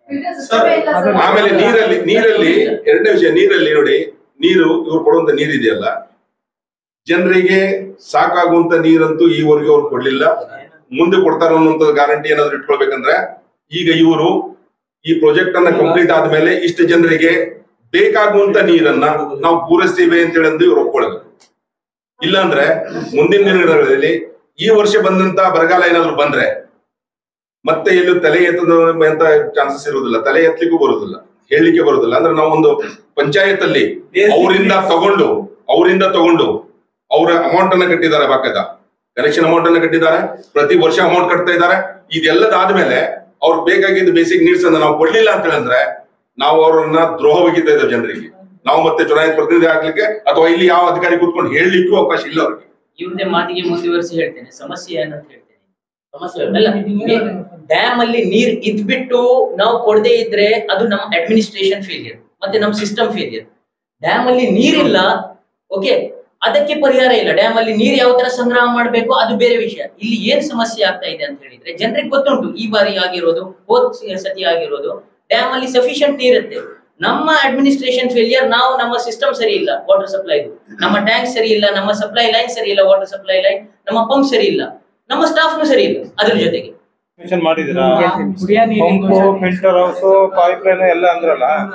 ಆಮೇಲೆ ನೀರಲ್ಲಿ ನೀರಲ್ಲಿ ಎರಡನೇ ವಿಷಯ ನೀರಲ್ಲಿ ನೋಡಿ ನೀರು ಇವ್ರು ಕೊಡುವಂತ ನೀರು ಇದೆಯಲ್ಲ ಜನರಿಗೆ ಸಾಕಾಗುವಂತ ನೀರಂತೂ ಈವರೆಗೆ ಅವ್ರು ಕೊಡ್ಲಿಲ್ಲ ಮುಂದೆ ಕೊಡ್ತಾರ ಅನ್ನುವಂತ ಗ್ಯಾರಂಟಿ ಏನಾದ್ರು ಇಟ್ಕೊಳ್ಬೇಕಂದ್ರೆ ಈಗ ಇವರು ಈ ಪ್ರಾಜೆಕ್ಟ್ ಅನ್ನ ಕಂಪ್ಲೀಟ್ ಆದ್ಮೇಲೆ ಇಷ್ಟು ಜನರಿಗೆ ಬೇಕಾಗುವಂತ ನೀರನ್ನ ನಾವು ಪೂರೈಸ್ತೀವಿ ಅಂತ ಹೇಳಿ ಇವ್ರು ಒಪ್ಕೊಳ್ಬೇಕು ಇಲ್ಲಾಂದ್ರೆ ಮುಂದಿನ ದಿನಗಳಲ್ಲಿ ಈ ವರ್ಷ ಬಂದಂತ ಬರಗಾಲ ಏನಾದ್ರು ಬಂದ್ರೆ ಮತ್ತೆ ಎಲ್ಲೂ ತಲೆ ಎತ್ತದ ಅಂತ ಚಾನ್ಸಸ್ ಇರುವುದಿಲ್ಲ ತಲೆ ಎತ್ತಲಿಕ್ಕೂ ಬರುವುದಿಲ್ಲ ಹೇಳಲಿಕ್ಕೆ ಬರುವುದಿಲ್ಲ ಅಂದ್ರೆ ನಾವು ಒಂದು ಪಂಚಾಯತ್ ಅಲ್ಲಿ ಅವರಿಂದ ತಗೊಂಡು ಅವರಿಂದ ತಗೊಂಡು ಅವರ ಅಮೌಂಟ್ ಅನ್ನ ಕಟ್ಟಿದ್ದಾರೆ ಬಾಕದ ಕನೆಕ್ಷನ್ ಅಮೌಂಟ್ ಅನ್ನ ಕಟ್ಟಿದ್ದಾರೆ ಪ್ರತಿ ವರ್ಷ ಅಮೌಂಟ್ ಕಟ್ತಾ ಇದ್ದಾರೆ ಇದೆಲ್ಲದಾದ್ಮೇಲೆ ಅವ್ರು ಬೇಕಾಗಿದ್ದ ಬೇಸಿಕ್ ನೀಡ್ಸ್ ಅನ್ನ ನಾವು ಕೊಡ್ಲಿಲ್ಲ ಅಂತ ಹೇಳಿದ್ರೆ ನಾವು ಅವರನ್ನ ದ್ರೋಹ ಬಗೆತಾ ಇದ್ದೇವೆ ಜನರಿಗೆ ನಾವು ಮತ್ತೆ ಚುನಾಯಿತ ಪ್ರತಿನಿಧಿ ಆಗ್ಲಿಕ್ಕೆ ಅಥವಾ ಇಲ್ಲಿ ಯಾವ ಅಧಿಕಾರಿ ಕೂತ್ಕೊಂಡು ಹೇಳಲಿಕ್ಕೂ ಅವಕಾಶ ಇಲ್ಲ ಅವ್ರಿಗೆ ಇವ್ರದೇ ಮಾತಿಗೆ ಮುಂದುವರಿಸಿ ಹೇಳ್ತೇನೆ ಸಮಸ್ಯೆ ಏನಂತ ಹೇಳ್ತೇನೆ ಸಮಸ್ಯೆ ಅಲ್ಲ ಡ್ಯಾಮ್ ಅಲ್ಲಿ ನೀರ್ ಇದ್ಬಿಟ್ಟು ನಾವು ಕೊಡದೇ ಇದ್ರೆ ಅದು ನಮ್ಮ ಅಡ್ಮಿನಿಸ್ಟ್ರೇಷನ್ ಫೇಲಿಯರ್ ಮತ್ತೆ ನಮ್ಮ ಸಿಸ್ಟಮ್ ಫೇಲಿಯರ್ ಡ್ಯಾಮ್ ಅಲ್ಲಿ ನೀರಿಲ್ಲ ಓಕೆ ಅದಕ್ಕೆ ಪರಿಹಾರ ಇಲ್ಲ ಡ್ಯಾಮ್ ಅಲ್ಲಿ ನೀರ್ ಯಾವ ತರ ಸಂಗ್ರಹ ಮಾಡಬೇಕು ಅದು ಬೇರೆ ವಿಷಯ ಇಲ್ಲಿ ಏನ್ ಸಮಸ್ಯೆ ಆಗ್ತಾ ಇದೆ ಅಂತ ಹೇಳಿದ್ರೆ ಜನರಿಗೆ ಗೊತ್ತುಂಟು ಈ ಬಾರಿ ಆಗಿರೋದು ಹೋದ್ ಸತಿ ಆಗಿರೋದು ಡ್ಯಾಮ್ ಅಲ್ಲಿ ಸಫಿಶಿಯಂಟ್ ನೀರಿರುತ್ತೆ ನಮ್ಮ ಅಡ್ಮಿನಿಸ್ಟ್ರೇಷನ್ ಫೇಲಿಯರ್ ನಾವು ನಮ್ಮ ಸಿಸ್ಟಮ್ ಸರಿ ಇಲ್ಲ ವಾಟರ್ ಸಪ್ಲೈದು ನಮ್ಮ ಟ್ಯಾಂಕ್ ಸರಿ ಇಲ್ಲ ನಮ್ಮ ಸಪ್ಲೈ ಲೈನ್ ಸರಿ ಇಲ್ಲ ವಾಟರ್ ಸಪ್ಲೈ ಲೈನ್ ನಮ್ಮ ಪಂಪ್ ಸರಿ ಇಲ್ಲ ನಮ್ಮ ಸ್ಟಾಫ್ನು ಸರಿ ಇಲ್ಲ ಅದ್ರ ಜೊತೆಗೆ ಮೆನ್ಷನ್ ಮಾಡಿದಿರಾ ಕುಡಿಯೋ ನೀರಿನ pump filter house pipe line ಎಲ್ಲ ಅಂದ್ರಲ್ಲ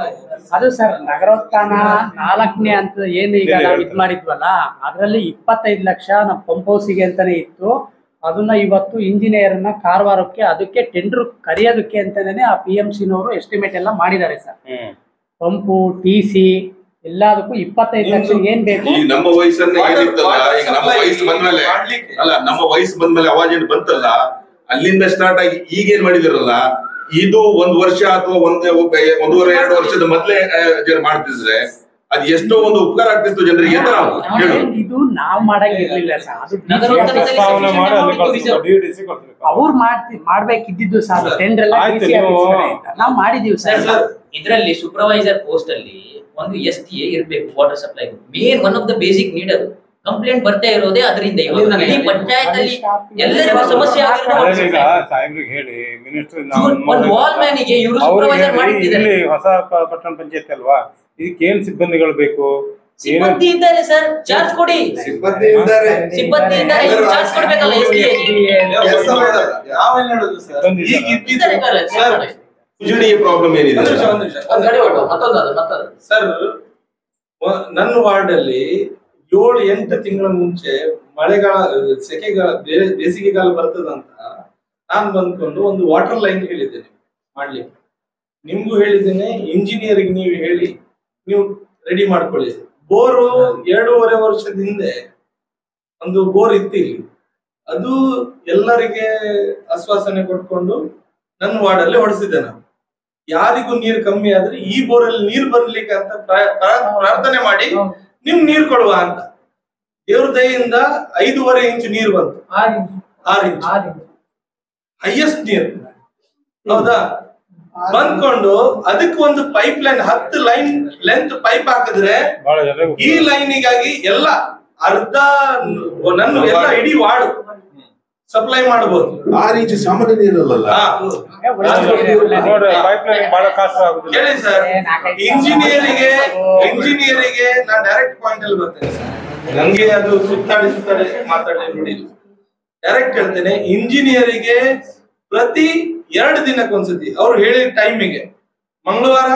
ಅದು ಸರ್ ನಗರೋತ್ಥಾನ ನಾಲ್ಕನೇ ಅಂತ ಏನು ಈಗ ಹೇಳಿ, ನಾವು ಇದ್ ಹೇಳ್ತಾರೆ. ಮಾಡಿದ್ವಲ್ಲ ಅದರಲ್ಲಿ ಇಪ್ಪತ್ತೈದು ಲಕ್ಷ ನಮ್ಮ ಪಂಪ್ ಹೌಸಿಗೆ ಅಂತಾನೆ ಇತ್ತು ಅದನ್ನ ಇವತ್ತು ಇಂಜಿನಿಯರ್ನ ಕಾರವಾರಕ್ಕೆ ಅದಕ್ಕೆ ಟೆಂಡರ್ ಕರೆಯೋದಕ್ಕೆ ಅಂತಾನೆ ಆ ಪಿ ಎಂ ಸಿನವರು ಎಸ್ಟಿಮೇಟ್ ಎಲ್ಲ ಮಾಡಿದ್ದಾರೆ ಸರ್ ಹ್ಮ್ ಪಂಪು ಟಿ ಸಿ ಎಲ್ಲದಕ್ಕೂ ಇಪ್ಪತ್ತೈದು ಲಕ್ಷ ಏನ್ ಬೇಕು ಈಗ ನಮ್ಮ ವಯಸ್ಸನ್ನ ಏನಿತ್ತಲ್ಲ ಈಗ ನಮ್ಮ ವಯಸ್ಸು ಬಂದ್ಮೇಲೆ ಅಲ್ಲ ನಮ್ಮ ವಯಸ್ಸು ಬಂದ್ಮೇಲೆ ಅವಾಜ್ ಏನ್ ಬಂತಲ್ಲ ಅಲ್ಲಿಂದ ಸ್ಟಾರ್ಟ್ ಆಗಿ ಈಗ ಏನ್ ಮಾಡಿದಿರಲ್ಲ ಇದು ಒಂದ್ ವರ್ಷ ಅಥವಾ ಒಂದ್ ಒಂದೂವರೆ ಎರಡು ವರ್ಷದ ಮೊದ್ಲೇ ಆ, ಜನ ಮಾಡ್ತಿದ್ರೆ ಅದ್ ಎಷ್ಟೋ ಒಂದು ಉಪಕಾರ ಆಗ್ತಿತ್ತು ಜನರಿಗೆ ಅಂತ ನಾವು ಹೇಳು ನಾವೇನ್ ಇದು ನಾವ್ ಮಾಡಂಗಿರ್ಲಿಲ್ಲ ಸರ್ ಅದು ನಗರೋತ್ಥಾನದಲ್ಲಿ ಪ್ರಸ್ತಾವನೆ ಮಾಡಿ ಅಲ್ಲಿ sufficient amount ಕಳ್ಸ್ಬೇಕು, DDC ಕಳ್ಸ್ಬೇಕು. ಅವ್ರು ಮಾಡ್ತಿ ಮಾಡ್ಬೇಕಿದ್ದು ಸರ್ ಟೆಂಡರ್ ಎಲ್ಲ ಆಯ್ತು, DC ನೀವು- office ಕಡೆ ಇತ್ತು. ನಾವ್ ಮಾಡಿದೀವಿ ಸರ್ ಸರ್ ಇದರಲ್ಲಿ ಸೂಪರ್ವೈಸರ್ ಪೋಸ್ಟ್ ಅಲ್ಲಿ ಒಂದು ಎಸ್ ಟಿ ಎ ಇರ್ಬೇಕು water supply main one of the basic need ಅದು ಕಂಪ್ಲೇಂಟ್ ಬರ್ತಾ ಇರೋದೇ ಅದರಿಂದ ಇವಾಗ ಅಲ್ಲಿಂದಾನೇ. ಇಡೀ ಪಂಚಾಯತ್ ಅಲ್ಲಿ ಎಲ್ಲರಿಗೂ ಸಮಸ್ಯೆ ಆಗಿರೋದು water ಅದೇ ಈಗ supply. ಸಾಹೇಬ್ರಿಗೆ ಹೇಳಿ ಮಿನಿಸ್ಟರ್ ಒಂದು ವಾಲ್ ಮ್ಯಾನಿಗೆ ಇವರು ಸೂಪರ್ವೈಸರ್ ಮಾಡಿಟ್ಟಿದ್ದಾರೆ ಇಲ್ಲಿ ಹೊಸ ಪ- ಪಟ್ಟಣ ಪಂಚಾಯತ್ ಅಲ್ವಾ ಇದಕ್ಕೆ ಏನ್ ಸಿಬ್ಬಂದಿಗಳು ಬೇಕು ಏನೇನ್ ಸಿಬ್ಬಂದಿ ಇದ್ದಾರೆ ಸರ್ ಚಾರ್ಜ್ ಕೊಡಿ ಸಿಬ್ಬಂದಿ ಇದ್ದಾರೆ ಸಿಬ್ಬಂದಿ ಇದ್ದಾರೆ ಇವ್ರು ಚಾರ್ಜ್ ಕೊಡ್ಬೇಕಲ್ಲ ಎಸ್ ಟಿ ಕೆಲಸ ಮಾಡಲ್ಲ ನಾವೇನ್ ಹೇಳುದು ಸರ್ ಸಿಬ್ಬಂದಿ ಈಗ ಇದ್ದಾರೆ. ಇದ್ದಾರೆ ಇದ್ದಿದ್ದು ಸರ್ ಸರ್ ಉಜುಡಿ ಪ್ರಾಬ್ಲಮ್ ಏನಿದೆ ಒಂದ್ ನಿಮಿಷ, ಒಂದ್ ನಿಮಿಷ. ಒಂದ್ ಕಡೆ ಹೊರಟು ಮತ್ತೊಂದು ಅದು ಮತ್ತೊಂದು ಸರ್ ವ- ನನ್ನ ವಾರ್ಡ್ ಅಲ್ಲಿ ಏಳು ಎಂಟು ತಿಂಗಳ ಮುಂಚೆ ಮಳೆಗಾಲ ಸೆಕೆಗಾಲ ಬೇ- ಬೇಸಿಗೆಗಾಲ ಬರ್ತದಂತ ನಾನ್ ಬಂದ್ಕೊಂಡು ಒಂದು ವಾಟರ್ ಲೈನ್ ಹೇಳಿದ್ದೇನೆ ಮಾಡ್ಲಿಕ್ಕೆ ನಿಮ್ಗೂ ಹೇಳಿದ್ದೇನೆ ಇಂಜಿನಿಯರಿಂಗ್ ನೀವು ಹೇಳಿ ನೀವು ರೆಡಿ ಮಾಡ್ಕೊಳ್ಳಿ ಬೋರು ಎರಡೂವರೆ ವರ್ಷದ ಹಿಂದೆ ಒಂದು ಬೋರ್ ಇತ್ತು ಇಲ್ಲಿ ಅದು ಎಲ್ಲರಿಗೆ ಆಶ್ವಾಸನೆ ಕೊಟ್ಕೊಂಡು ನನ್ನ ವಾರ್ಡಲ್ಲಿ ಹೊಡೆಸಿದ್ದೆ ನಾನು ಯಾರಿಗೂ ನೀರು ಕಮ್ಮಿ ಆದ್ರೆ ಈ ಬೋರಲ್ಲಿ ನೀರು ಬರ್ಲಿಕ್ಕೆ ಅಂತ ಪ್ರಾ- ಪ್ರಾ- ಪ್ರಾರ್ಥನೆ ಮಾಡಿ ನಿಮ್ ನೀರು ಕೊಡುವ ಅಂತ ದೇವ್ರ ದಯೆಯಿಂದ ಐದೂವರೆ ಇಂಚು ನೀರು ಬಂತು ಆರು ಇಂಚು ಹೈಯೆಸ್ಟ್ ನೀರು ಹೌದಾ ಬಂದ್ಕೊಂಡು ಅದಕ್ಕೆ ಒಂದು ಪೈಪ್ ಲೈನ್ ಹತ್ತು ಲೈನ್ ಲೆಂತ್ ಪೈಪ್ ಹಾಕಿದ್ರೆ ಬಹಳ ಜನರಿಗೆ ಈ ಲೈನಿಗಾಗಿ ಎಲ್ಲ ಅರ್ಧ ನನ್ನ ಎಲ್ಲ ಇಡೀ ವಾರ್ಡ್ ಸಪ್ಲೈ ಮಾಡಬಹುದು ಆರು ಇಂಚು ಸಾಮಾನ್ಯ ನೀರಲ್ಲ ಹಾ. ನೋಡಿ ಪೈಪ್ ಲೈನ್ ಬಹಳ ಕಾಸ್ಟ್ ಆಗುದಿಲ್ಲ ಕೇಳಿ ಸರ್ ಇಂಜಿನಿಯರಿಗೆ ಇಂಜಿನಿಯರಿಗೆ ನಾನು ಡೈರೆಕ್ಟ್ ಪಾಯಿಂಟ್ ಅಲ್ಲಿ ಬರ್ತೇನೆ ಸರ್ ನಂಗೆ ಅದು ಸುತ್ತಾಡಿ ಸುತ್ತಾಡಿ ಮಾತಾಡಿ ನೋಡಿ ಡೈರೆಕ್ಟ್ ಹೇಳ್ತೇನೆ ಇಂಜಿನಿಯರಿಗೆ ಪ್ರತಿ ಎರಡು ದಿನಕ್ಕೊಂದ್ಸತಿ ಅವ್ರು ಹೇಳಿದ ಟೈಮಿಗೆ ಮಂಗಳವಾರ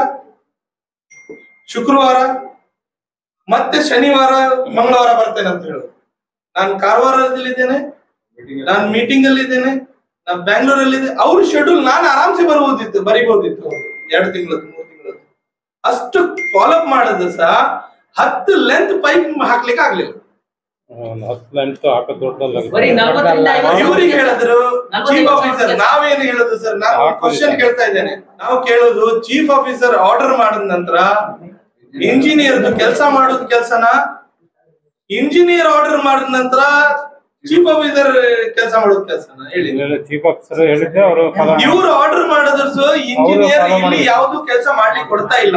ಶುಕ್ರವಾರ ಮತ್ತೆ ಶನಿವಾರ ಮಂಗಳವಾರ ಬರ್ತೇನೆ ಅಂತ ಹೇಳುದು ನಾನು ಕಾರವಾರದಲ್ಲಿದ್ದೇನೆ ನಾನು ಮೀಟಿಂಗ್ ಅಲ್ಲಿ ಇದ್ದೇನೆ ನಾನು ಬ್ಯಾಂಗ್ಳೂರಲ್ಲಿ ಇದೆ ಅವ್ರ ಶೆಡ್ಯೂಲ್ ನಾನು ಆರಾಮ್ಸೆ ಬರಬಹುದಿತ್ತು ಬರಿಬಹುದಿತ್ತು ಎರಡು ತಿಂಗಳದ್ದು ಮೂರು ತಿಂಗಳದ್ದು ಅಷ್ಟು ಫಾಲೋ ಅಪ್ ಮಾಡಿದ್ರೆ ಸಹ ಹತ್ತು ಲೆಂತ್ ಪೈಪ್ ಹಾಕ್ಲಿಕ್ಕೆ ಆಗ್ಲಿಲ್ಲ ಒಂದು ಹತ್ತು ಲೈನ್ಸ್ ಹಾಕೋದು ದೊಡ್ಡದಲ್ಲ ಬರೀ ನಲ್ವತ್ತರಿಂದ ಐವತ್ತು ಇವ್ರಿಗೆ ಹೇಳಿದ್ರು ನಲ್ವತ್ತೈದು ಚೀಫ್ ಸಾವಿರ ಆಫೀಸರ್ ಜನ. ನಾವೇನು ಹೇಳುದು ಸರ್ ನಾವು ಹಾಕೋದು ಕ್ವಶನ್ ಇಲ್ಲ. ಕೇಳ್ತಾ ಇದ್ದೇನೆ ನಾವು ಕೇಳೋದು ಚೀಫ್ ಆಫೀಸರ್ ಆರ್ಡರ್ ಮಾಡಿದ ನಂತರ ಇಂಜಿನಿಯರ್ದು ಕೆಲಸ ಮಾಡೋದು ಕೆಲಸನ ಇಂಜಿನಿಯರ್ ಆರ್ಡರ್ ಮಾಡಿದ ನಂತರ ಚೀಫ್ ಆಫೀಸರ್ ಕೆಲಸ ಮಾಡೋದು ಕೆಲಸನ ಹೇಳಿ ಚೀಫ್ ಆಫೀಸರ್ ಹೇಳಿದ್ದೆ ಅವರು ಫಲ ಇವ್ರು ಆರ್ಡರ್ ಮಾಡಿದ್ರು ಇಂಜಿನಿಯರ್ follow ಇಲ್ಲಿ ಮಾಡಿದ್ರು. ಯಾವ್ದು ಕೆಲಸ ಮಾಡ್ಲಿಕ್ಕೆ ಕೊಡ್ತಾ ಇಲ್ಲ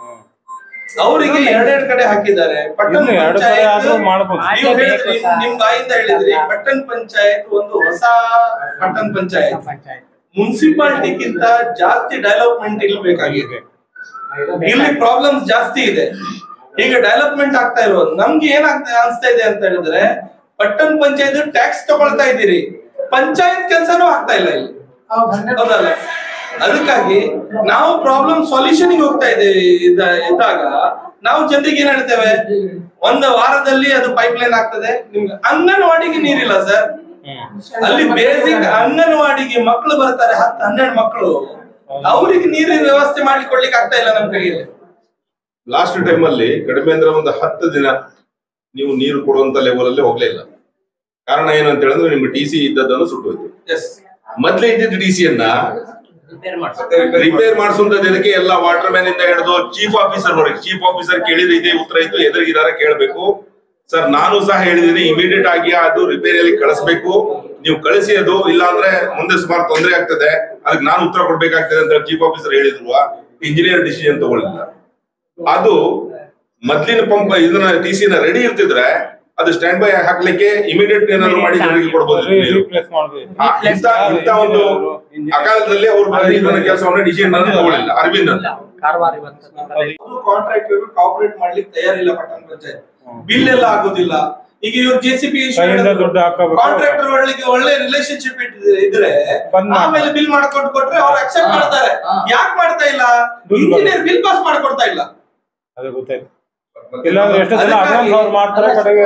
ಅವರಿಗೆ ಎರಡೆರಡು ಕಡೆ ಹಾಕಿದ್ದಾರೆ ಪಟ್ಟಣ ಇನ್ನು ಎರಡು ಕಡೆ ಪಂಚಾಯತ್ ಆದ್ರೂ ಮಾಡ್ಬೋದು. ನೀವು ಹೇಳಿದ್ರಿ ನಿಮ್ ಬಾಯಿಂದ ಹೇಳಿದ್ರಿ ಪಟ್ಟಣ ಪಂಚಾಯತ್ ಒಂದು ಹೊಸ ಪಟ್ಟಣ ಪಂಚಾಯತ್ ಮುನ್ಸಿಪಾಲಿಟಿಗಿಂತ ಜಾಸ್ತಿ ಡೆವಲಪ್ಮೆಂಟ್ ಇಲ್ಲಿ ಬೇಕಾಗಿದೆ ಇಲ್ಲಿ ಪ್ರಾಬ್ಲಮ್ಸ್ ಜಾಸ್ತಿ ಇದೆ ಈಗ ಡೆವಲಪ್ಮೆಂಟ್ ಆಗ್ತಾ ಇರೋದು ನಮ್ಗೆ ಏನಾಗ್ತಾ ಅನ್ಸ್ತಾ ಇದೆ ಅಂತ ಹೇಳಿದ್ರೆ ಪಟ್ಟಣ ಪಂಚಾಯತ್ ಟ್ಯಾಕ್ಸ್ ತಗೊಳ್ತಾ ಇದ್ದೀರಿ ಪಂಚಾಯತ್ ಕೆಲಸನೂ ಆಗ್ತಾ ಇಲ್ಲ ಇಲ್ಲಿ ಹೌದಲ್ಲ ಅದಕ್ಕಾಗಿ ನಾವು ಪ್ರಾಬ್ಲಮ್ ಸೊಲ್ಯೂಷನ್ ಹೋಗ್ತಾ ಇದ್ದೇವೆ ಇದ್ದ- ಇದ್ದಾಗ ನಾವು ಜನರಿಗೆ ಏನ್ ಹೇಳ್ತೇವೆ ಒಂದು ವಾರದಲ್ಲಿ ಅದು ಪೈಪ್ ಲೈನ್ ಆಗ್ತದೆ ನಿಮ್ಗೆ ಅಂಗನವಾಡಿಗೆ ನೀರಿಲ್ಲ ಸರ್ ಅಲ್ಲಿ ಬೇಸಿಕ್ ಅಂಗನವಾಡಿಗೆ ಮಕ್ಕಳು ಬರ್ತಾರೆ ಹತ್ತು ಹನ್ನೆರಡು ಮಕ್ಕಳು ಅವರಿಗೆ ನೀರಿನ ವ್ಯವಸ್ಥೆ ಮಾಡಿ ಕೊಡ್ಲಿಕ್ಕೆ ಆಗ್ತಾ ಇಲ್ಲ ನಮ್ ಕೈಯಲ್ಲಿ ಲಾಸ್ಟ್ ಟೈಮ್ ಅಲ್ಲಿ ಕಡಿಮೆ ಅಂದ್ರೆ ಒಂದು ಹತ್ತು ದಿನ ನೀವು ನೀರು ಕೊಡುವಂತ ಲೆವೆಲ್ ಅಲ್ಲಿ ಹೋಗ್ಲೇ ಇಲ್ಲ ಕಾರಣ ಏನು ಅಂತ ಹೇಳಿದ್ರೆ ನಿಮ್ಮ ಟಿ ಸಿ ಇದ್ದದ್ದನ್ನು ಸುಟ್ಟೋಯ್ತು ಎಸ್ ಮೊದ್ಲೇ ಇದ್ದಿದ್ದ ಡಿ ಸಿ ಅನ್ನ ರಿಪೇರ್ ಮಾಡ್ತಾರೆ ರಿಪೇರ್ ಮಾಡಿಸುವಂತದ್ದು ಇದಕ್ಕೆ ಎಲ್ಲ ವಾಟರ್ ಮ್ಯಾನ್ ಇಂದ ಹಿಡಿದು ಚೀಫ್ ಆಫೀಸರ್ ವರೆಗೆ ಚೀಫ್ ಆಫೀಸರ್ ಕೇಳಿದ್ರೆ ಇದೇ ಉತ್ತರ ಇತ್ತು ಎದುರಿಗಿದಾರ ಕೇಳಬೇಕು ಸರ್ ನಾನು ಸಹ ಹೇಳಿದ್ದೀನಿ ಇಮಿಡಿಯೇಟ್ ಆಗಿ ಅದು ರಿಪೇರಿಯಲ್ಲಿ ಕಳಿಸ್ಬೇಕು ನೀವು ಕಳಿಸಿ ಅದು ಇಲ್ಲ ಅಂದ್ರೆ ಮುಂದೆ ಸುಮಾರು ತೊಂದರೆ ಆಗ್ತದೆ ಅದಕ್ಕೆ ನಾನು ಉತ್ತರ ಕೊಡ್ಬೇಕಾಗ್ತದೆ ಅಂತ ಚೀಫ್ ಆಫೀಸರ್ ಹೇಳಿದ್ರು ಇಂಜಿನಿಯರ್ ಡಿಸಿಷನ್ ತಗೊಳ್ಳಿಲ್ಲ ಅದು ಮೊದ್ಲಿನ ಪಂಪ್ ಇದನ್ನ ಟಿ ನ ರೆಡಿ ಇರ್ತಿದ್ರೆ ಅದು ಸ್ಟ್ಯಾಂಡ್ ಬೈ ಹಾಕ್ಲಿಕ್ಕೆ ಇಮಿಡಿಯೇಟ್ ಏನಾದ್ರು ಮಾಡಿ ಜನರಿಗೆ ಕೊಡ್ಬೋದು ನೀರು. ರೀಪ್ಲೇಸ್ ಮಾಡ್ಬೇಕು ಆ, ಇಂಥ ಇಂಥ ಒಂದು ಅಕಾಲದಲ್ಲಿ ಅವರು ಇದನ್ನ ಕೆಲಸವನ್ನ ಡಿಸಿಷನ್ ತಗೊಳ್ಳಿಲ್ಲ ಅರವಿಂದ್ ಅಂತ ಕಾರವಾರ ಇವತ್ತು ಕಾಂಟ್ರಾಕ್ಟರ್ ಕಾಪರೇಟ್ ಮಾಡ್ಲಿಕ್ಕೆ ತಯಾರಿಲ್ಲ ಪಟ್ಟಣ ಪಂಚಾಯತ್ ಬಿಲ್ ಎಲ್ಲ ಆಗುದಿಲ್ಲ ಈಗ ಇವ್ರು ಜೆ ಸಿ ಬಿ ಕೈಯಿಂದ ದುಡ್ಡು ಹಾಕಬೇಕು. ಕಾಂಟ್ರಾಕ್ಟರ್ ಒಳಗೆ ಒಳ್ಳೆ ರಿಲೇಶನ್ಶಿಪ್ ಇದ್ರೆ ಬಂದ್ ಮಾಡ್ತಾರೆ. ಆಮೇಲೆ ಬಿಲ್ ಮಾಡ್ಕೊಂಡು ಕೊಟ್ರೆ ಅವ್ರು ಅಕ್ಸೆಪ್ಟ್ ಹಾ, ಮಾಡ್ತಾರೆ ಹಾ. ಯಾಕೆ ಮಾಡ್ತಾ ಇಲ್ಲ ದುಡ್ಡು ಇಂಜಿನಿಯರ್ ಬಿಲ್ ಪಾಸ್ ಮಾಡ್ಕೊಡ್ತಾ ಇಲ್ಲ ಅದು ಗೊತ್ತಾಯ್ತು ಇಲ್ಲಾಂದ್ರೆ ಎಷ್ಟು ಜನ ಅದಕ್ಕಾಗಿ- ಅಡ್ವಾನ್ಸ್ ಅವ್ರು ಮಾಡ್ತಾರೆ ಕಡೆಗೆ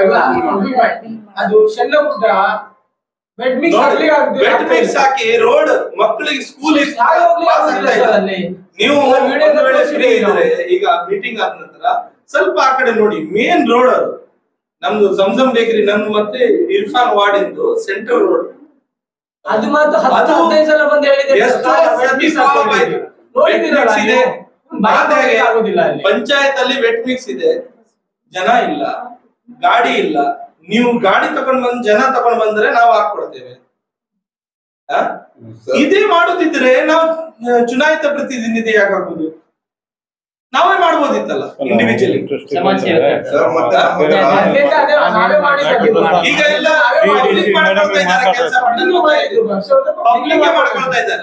ಅದು ಸಣ್ಣ ಪುಟ್ಟ ಬೆಡ್ ಮಿಕ್ಸ್ ಆಗ್ಲಿಕ್ಕೆ ಆಗುದಿಲ್ಲ. ಬೆಡ್ ಮಿಕ್ಸ್ ಹಾಕಿ ರೋಡ್ ಮಕ್ಕಳಿಗೆ ಸ್ಕೂಲ್ ಸಾಲ ಹೋಗ್ಲಿಕ್ಕೆ ಆಗುದಿಲ್ಲ ಸರ್ ಅಲ್ಲಿ. ನೀವು ಎಲ್ಲ video ಒಂದು ವೇಳೆ ತೋರಿಸಿದ್ದೀವಿ ಫ್ರೀ ಇದ್ರೆ ಈಗ ಮೀಟಿಂಗ್ ಆದ ನಂತರ ಸ್ವಲ್ಪ ಆ ಕಡೆ ನೋಡಿ ಮೇನ್ ರೋಡ್ ಅದು ನಮ್ದು ಜಮ್ಜಮ್ ಬೇಕರಿ ನಮ್ ಮತ್ತೆ ಇರ್ಫಾನ್ ವಾರ್ಡ್ ಇಂದು ಸೆಂಟ್ರಲ್ ರೋಡ್ ಅದು ಮಾತ್ರ ಹತ್ತು ಅದು ಹದಿನೈದು ಸಲ ಬಂದು ಹೇಳಿದೆ ಎಷ್ಟೋ ಸರ್ತಿ solve ಆಯ್ತು. ನೋಡಿದ್ದೀರಲ್ಲ Wet mix ಇದೆ ನೀವು? ಬಾಯಿ ತೆಗಿಲಿಕ್ಕೆ ಆಗುದಿಲ್ಲ ಅಲ್ಲಿ ಪಂಚಾಯತ್ ಅಲ್ಲಿ ವೆಟ್ ಮಿಕ್ಸ್ ಇದೆ ಜನ ಇಲ್ಲ ಗಾಡಿ ಇಲ್ಲ ನೀವು ಗಾಡಿ ತಗೊಂಡ್ ಬಂದ್ ಜನ ತಗೊಂಡ್ ಬಂದ್ರೆ ನಾವು ಹಾಕೊಡ್ತೇವೆ ಆ? ಇದೇ ಮಾಡುದಿದ್ರೆ ನಾವು ಆ, ಚುನಾಯಿತ ಪ್ರತಿನಿಧಿ ಯಾಕಾಗುದು ನಾವೇ ಮಾಡ್ಬೋದಿತ್ತಲ್ಲ ಇಂಡಿವಿಜುವಲಿ ಸಮಾಜ ಸೇವೆ. ಸರ್ ಮತ್ತೆ ಮತ್ತೆ ಅದೇ ಅದೇ ನಾವೇ ಮಾಡಿದ್ದು. ಈಗ ಎಲ್ಲ BDC public ಮಾಡ್ಕೊಳ್ತಾ ಇದ್ದಾರೆ ಕೆಲಸ ಅದನ್ನು ಮಾಡಿದ್ದು. ಪಬ್ಲಿಕ್ ಮಾಡ್ಕೊಳ್ತಾ ಇದ್ದಾರೆ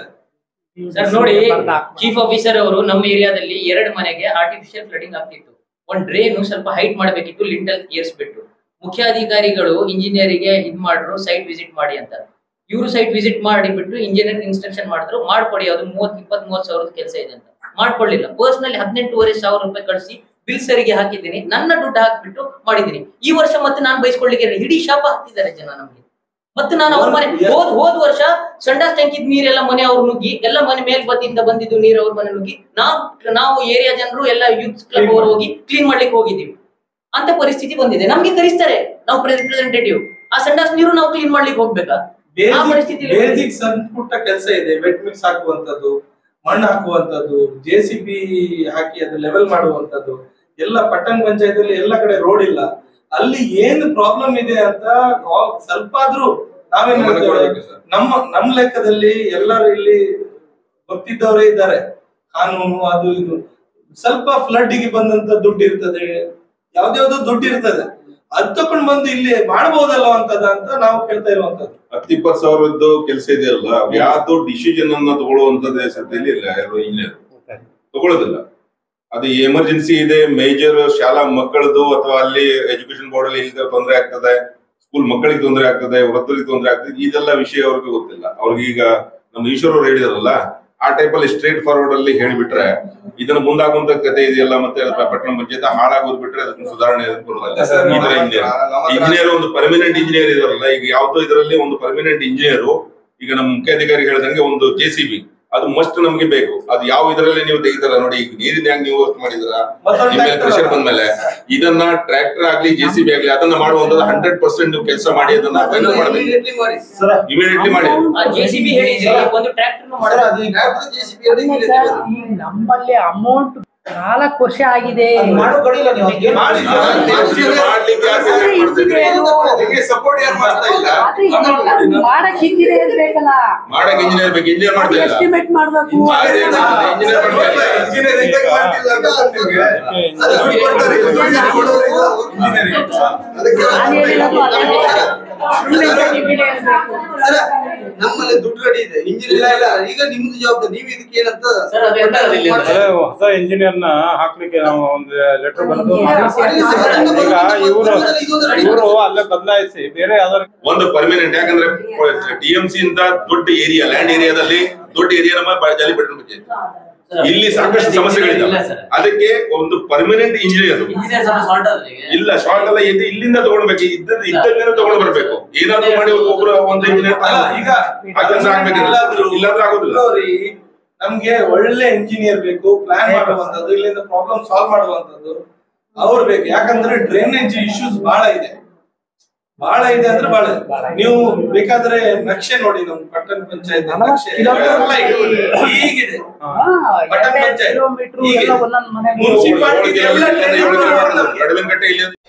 ಸರ್ ನೋಡಿ ಚೀಫ್ ಆಫೀಸರ್ ಅವರು ನಮ್ಮ ಏರಿಯಾದಲ್ಲಿ ಎರಡು ಮನೆಗೆ ಆರ್ಟಿಫಿಷಿಯಲ್ ಫ್ಲಡಿಂಗ್ ಆಗ್ತಿತ್ತು ಒಂದ್ ಡ್ರೈನ್ ಸ್ವಲ್ಪ ಹೈಟ್ ಮಾಡಬೇಕಿತ್ತು ಲಿಂಟಲ್ ಏರ್ಸ್ಬಿಟ್ಟು ಮುಖ್ಯಾಧಿಕಾರಿಗಳು ಇಂಜಿನಿಯರಿಗೆ ಇದ್ ಮಾಡ್ರು ಸೈಟ್ ವಿಸಿಟ್ ಮಾಡಿ ಅಂತ ಇವರು ಸೈಟ್ ವಿಸಿಟ್ ಮಾಡಿಬಿಟ್ಟು ಇಂಜಿನಿಯರ್ ಇನ್ಸ್ಟ್ರಕ್ಷನ್ ಮಾಡಿದ್ರು ಮಾಡ್ಕೊಡಿ ಅದು ಮೂವತ್ ಇಪ್ಪತ್ ಮೂವತ್ ಸಾವಿರದ ಕೆಲಸ ಇದೆ ಅಂತ ಮಾಡ್ಕೊಳ್ಳಿಲ್ಲ ಪರ್ಸನಲಿ ಹದಿನೆಂಟುವರೆ ಸಾವಿರ ರೂಪಾಯಿ ಕಳಿಸಿ ಬಿಲ್ ಸರಿಗೆ ಹಾಕಿದ್ದೀನಿ ನನ್ನ ದುಡ್ಡು ಹಾಕ್ಬಿಟ್ಟು ಮಾಡಿದ್ದೀನಿ ಈ ವರ್ಷ ಮತ್ತೆ ನಾನು ಬೈಸ್ಕೊಳ್ಳಿಕ್ಕೆ ಇಡೀ ಶಾಪ ಹಾಕ್ತಿದ್ದಾರೆ ಜನ ನಮ್ಗೆ ಮತ್ತೆ ನಾನು ಅವ್ರ ಮನೆ ಹೋದ್ ಹೋದ್ ವರ್ಷ ಸಂಡಾಸ್ ಟ್ಯಾಂಕಿದ್ ನೀರೆಲ್ಲ ಮನೆ ಅವ್ರು ನುಗ್ಗಿ ಎಲ್ಲ ಮನೆ ಮೇಲ್ಬದಿಯಿಂದ ಬಂದಿದ್ದು ನೀರು ಅವ್ರ ಮನೆ ನುಗ್ಗಿ ನಾವು ನಾವು ಏರಿಯಾ ಜನರು ಎಲ್ಲ ಯೂತ್ ಕ್ಲಬ್ ಅವರು ಹೋಗಿ ಕ್ಲೀನ್ ಮಾಡ್ಲಿಕ್ಕೆ ಹೋಗಿದ್ದೀವಿ ಅಂತ ಪರಿಸ್ಥಿತಿ ಬಂದಿದೆ ನಮ್ಗೆ ಕರೆಸ್ತಾರೆ ನಾವು ರೆಪ್ರೆಸೆಂಟೇಟಿವ್ ಆ ಸಂಡಾಸ್ ನೀರು ನಾವು ಕ್ಲೀನ್ ಮಾಡ್ಲಿಕ್ಕೆ ಹೋಗ್ಬೇಕಾ ಆ ಪರಿಸ್ಥಿತಿಯಲ್ಲಿ ಬೇಸಿಕ್ ಸಣ್ಣ ಪುಟ್ಟ ಕೆಲಸ ಇದೆ ವೆಟ್ ಮಿಕ್ಸ್ ಹಾಕುವಂತದ್ದು ಮಣ್ಣು ಹಾಕುವಂತದ್ದು ಜೆ ಸಿ ಬಿ ಹಾಕಿ ಅದು ಲೆವೆಲ್ ಮಾಡುವಂತದ್ದು ಎಲ್ಲ ಪಟ್ಟಣ ಪಂಚಾಯತ್ ಎಲ್ಲ ಕಡೆ ರೋಡ್ ಇಲ್ಲ ಅಲ್ಲಿ ಏನ್ ಪ್ರಾಬ್ಲಮ್ ಇದೆ ಅಂತ ಆ- ಸ್ವಲ್ಪ ಆದ್ರೂ ನಾವೇನ್ ಗಮನ ಹೇಳ್ತೇವೆ ಕೊಡ್ಬೇಕು ಸರ್. ನಮ್ಮ ನಮ್ಮ ಲೆಕ್ಕದಲ್ಲಿ ಎಲ್ಲರೂ ಇಲ್ಲಿ ಗೊತ್ತಿದ್ದವರೇ ಇದ್ದಾರೆ ಕಾನೂನು ಅದು ಇದು ಸ್ವಲ್ಪ ಫ್ಲಡ್ ಗೆ ಬಂದಂತ ದುಡ್ಡು ಇರ್ತದೆ ಯಾವ್ದ್ಯಾವ್ದೋ ದುಡ್ಡು ಇರ್ತದೆ ಅದ್ ತಕೊಂಡ್ ಬಂದು ಇಲ್ಲಿ ಮಾಡ್ಬೋದಲ್ಲ ಅಂತದ ಅಂತ ನಾವು ಕೇಳ್ತಾ ಇರುವಂತದ್ದು ಹತ್ತು ಇಪ್ಪತ್ತು ಸಾವಿರದ್ದು ಕೆಲಸ ಇದೆಯಲ್ಲ ಯಾವ್ದು ಡಿಸಿಷನ್ ಅನ್ನ ತಗೊಳ್ಳುವಂತದ್ದು ಸದ್ಯದಲ್ಲಿ ಇಲ್ಲ ಯಾರು ಇಂಜಿನಿಯರ್ ತಗೊಳ್ಳೋದಿಲ್ಲ ಅದು ಎಮರ್ಜೆನ್ಸಿ ಇದೆ ಮೇಜರ್ ಶಾಲಾ ಮಕ್ಕಳದು ಅಥವಾ ಅಲ್ಲಿ ಎಜುಕೇಶನ್ ಬೋರ್ಡ್ ಅಲ್ಲಿ ಇಲ್ಲದೆ ತೊಂದರೆ ಆಗ್ತದೆ ಸ್ಕೂಲ್ ಮಕ್ಕಳಿಗೆ ತೊಂದರೆ ಆಗ್ತದೆ ವೃತ್ತರಿಗೆ ತೊಂದರೆ ಆಗ್ತದೆ ಇದೆಲ್ಲ ವಿಷಯ ಅವ್ರಿಗೆ ಗೊತ್ತಿಲ್ಲ ಅವ್ರಿಗೆ ಈಗ ನಮ್ಮ ಈಶ್ವರ್ ಅವ್ರು ಹೇಳಿದಾರಲ್ಲ ಆ ಟೈಪ್ ಅಲ್ಲಿ ಸ್ಟ್ರೇಟ್ ಫಾರ್ವರ್ಡ್ ಅಲ್ಲಿ ಹೇಳಿಬಿಟ್ರೆ ಇದನ್ನ ಮುಂದಾಗುವಂತ ಕತೆ ಇದೆಯಲ್ಲ ಮತ್ತೆ ಅದು ಪಟ್ಟಣ ಪಂಚಾಯತ್ ಹಾಳಾಗೋದ್ ಬಿಟ್ರೆ ಅದಕ್ಕೆ ಸುಧಾರಣೆ ಬರೋದಿಲ್ಲ ಸರ್, ಈ ತರ ಇಂಜಿನಿಯರ್ ನಮ್ಮ ಹತ್ರ- ಇಂಜಿನಿಯರ್ ಒಂದು ಪರ್ಮನೆಂಟ್ ಇಂಜಿನಿಯರ್ ಇದಾರಲ್ಲ ಈಗ ಯಾವ್ದೋ ಇದರಲ್ಲಿ ಒಂದು ಪರ್ಮನೆಂಟ್ ಇಂಜಿನಿಯರ್ ಈಗ ನಮ್ಮ ಮುಖ್ಯಾಧಿಕಾರಿ ಹೇಳ್ದಂಗೆ ಒಂದು ಜೆ ಸಿ ಬಿ ಅದು ಮಸ್ಟ್ ನಮ್ಗೆ ಬೇಕು ಅದು ಯಾವ ಇದರಲ್ಲಿ ನೀವು ತೆಗಿತಾರ ನೋಡಿ ಈಗ ನೀರಿನ ಹೆಂಗ್ ನೀವು ವರ್ಕ್ ಮಾಡಿದಾರ ಮತ್ತೊಂದು ನಿಮ್ಮ ಮೇಲೆ tractor ಪ್ರೆಷರ್ ಅಲ್ಲ. ಬಂದ್ಮೇಲೆ ಇದನ್ನ ಟ್ರ್ಯಾಕ್ಟರ್ ಆಗ್ಲಿ ಜೆ ಸಿ ಬಿ ಆಗ್ಲಿ ಅದನ್ನ ಮಾಡುವಂತದ್ದು ಹಂಡ್ರೆಡ್ ಪರ್ಸೆಂಟ್ ನೀವು ಕೆಲಸ ಮಾಡಿ ಅದನ್ನ ಫೈನಲ್ ಮಾಡಬೇಕು Immediately ಮಾಡಿ ಇಮಿಡಿಯೇಟ್ಲಿ ಮಾಡಿ ಜೆ ಸಿ ಬಿ ಹೇಳಿದ್ರೆ ಒಂದು ಟ್ರ್ಯಾಕ್ಟರ್ ಮಾಡೋದು Tractor JCB ಅಲ್ಲಿ ಅದೇ immediately ಸರ್, ಮಾಡಿ. ಈ ನಮ್ಮಲ್ಲಿ ಅಮೌಂಟ್ ನಾಲ್ಕು ವರ್ಷ ಆಗಿದೆ ಮಾಡಿ ಮಾಡಿ. ಮಾಡ್ಲಿಕ್ಕೆ ಯಾಕೆ ಅದೇ ಮಾಡ್ತಿದ್ರಿ? ಇಂಜಿನಿಯರು. ಅದಕ್ಕೆ ಸಪೋರ್ಟ್ ಯಾರು ಮಾಡ್ತಾ ಇಲ್ಲ ಅದು ಇಲ್ಲ, ಮಾಡಕ್ ಇಂಜಿನಿಯರ್ ಬೇಕಲ್ಲ ಮಾಡಕ್ ಇಂಜಿನಿಯರ್ ಬೇಕು ಇಂಜಿನಿಯರ್ ಮಾಡ್ತಾ ಇಲ್ಲ ಎಸ್ಟಿಮೇಟ್ ಮಾಡ್ಬೇಕು ಅದೇ ಇಂಜಿನಿಯರ್ ಮಾಡ್ತಾ ಇಲ್ಲ Engineering ಆಗಿ ಮಾಡ್ತಿಲ್ಲ ಅಂತ ನಿಮ್ಗೆ. ಅದು ದುಡ್ಡು ಕೊಡ್ತಾರೆ, ಇದು ದುಡ್ಡು ಕೊಡೋದಿಲ್ಲ. Engineering. ಅದಕ್ಕೆ ನಾನು ಹೇಳಿರೋದು ಅದನ್ನೇ. ಸುಮ್ನೆ engineer ಬೇಕು. ಸರ್, ನಮ್ಮಲ್ಲಿ ದುಡ್ಡು ರೆಡಿ ಇದೆ ಇಂಜಿನಿಯರ್ ಇಲ್ಲ ಈಗ ನಿಮ್ದು ಜವಾಬ್ದಾರಿ ನೀವು ಇದಕ್ಕೆ ಏನಂತ ಸರ್, ಅದು ಎಂತ ಅದಿಲ್ಲ. ಅದೇ ಹೊಸ ಇಂಜಿನಿಯರ್ ನ ಹಾಕ್ಲಿಕ್ಕೆ ನಾವು ಒಂದು ಲೆಟರ್ ಬಂದು ಮಾಡಿ ಸರ್, ಅದನ್ನು ಈಗ ಬಂದು ಇವರು ಇದೊಂದು ready ಇವರು ಮಾಡಿ. ಅಲ್ಲೇ ಬದಲಾಯಿಸಿ ಬೇರೆ ಯಾವ್ದಾದ್ರು ಒಂದು ಪರ್ಮನೆಂಟ್ ಯಾಕಂದ್ರೆ ಟಿ ಎಂ ಸಿ ಇಂದ ದೊಡ್ಡ ಏರಿಯಾ ಲ್ಯಾಂಡ್ ಏರಿಯಾದಲ್ಲಿ ದೊಡ್ಡ ಏರಿಯಾ ನಮ್ಮ ಬ- ಜಾಲಿಪಟ್ಟಣ ಪಂಚಾಯತ್ ಇಲ್ಲಿ ಸಾಕಷ್ಟು ಇಲ್ಲ ಸಮಸ್ಯೆಗಳಿದ್ದಾವೆ ಸರ್. ಅದಕ್ಕೆ ಒಂದು ಪರ್ಮನೆಂಟ್ ಇಂಜಿನಿಯರ್ ಇಂಜಿನಿಯರ್ ಸ್ವಲ್ಪ ಶಾರ್ಟ್ ಆದ್ರೆ ಈಗ. ಇಲ್ಲ ಶಾರ್ಟ್ ಎಲ್ಲ ಇದು ಇಲ್ಲಿಂದ ತಗೊಳ್ಬೇಕು ಇದ್ದ ಇದ್ದಲ್ಲೇ ತಗೊಂಡು ಬರ್ಬೇಕು ಏನಾದ್ರು ಮಾಡಿ ಒಬ್ಬರು ಒಂದು ಇಂಜಿನಿಯರ್ ಅಲ್ಲ ಈಗ ಆ ಕೆಲಸ ಆಗ್ಬೇಕಿಲ್ಲ ಎಲ್ಲಾದ್ರೂ ಇಲ್ಲಾಂದ್ರೆ ಆಗೋದಿಲ್ಲ ಫೆಬ್ರವರಿ ನಮ್ಗೆ ಒಳ್ಳೆ ಇಂಜಿನಿಯರ್ ಬೇಕು ಪ್ಲಾನ್ ಮಾಡುವಂತದ್ದು ಇಲ್ಲಿಂದ ಪ್ರಾಬ್ಲಮ್ ಸಾಲ್ವ್ ಮಾಡುವಂತದ್ದು ಅವ್ರು ಬೇಕು ಯಾಕಂದ್ರೆ ಡ್ರೈನೇಜ್ ಇಶ್ಯೂಸ್ ಬಹಳ ಇದೆ ಬಹಳ ಇದೆ ಅಂದ್ರೆ ಬಹಳ ಇದೆ. ನೀವು ಬೇಕಾದ್ರೆ ನಕ್ಷೆ ನೋಡಿ ನಮ್ ಪಟ್ಟಣ ಪಂಚಾಯತ್ ನಕ್ಷೆ ಎಲ್ಲ ಹೀಗಿದೆ ಹಾ, ಪಟ್ಟಣ ಎರಡೆರಡು ಪಂಚಾಯತ್ ಕಿಲೋಮೀಟ್ರು ಹೀಗೆ ಎಲ್ಲ ಒಂದೊಂದು ಮನೆಗೂ ಮುನ್ಸಿಪಾಲಿಟಿ ಎಲ್ಲ ಟ್ರೈನಿಂಗ್ ಕಡಿಮೆ ಕಟ್ಟೆ ಇಲ್ಲಿ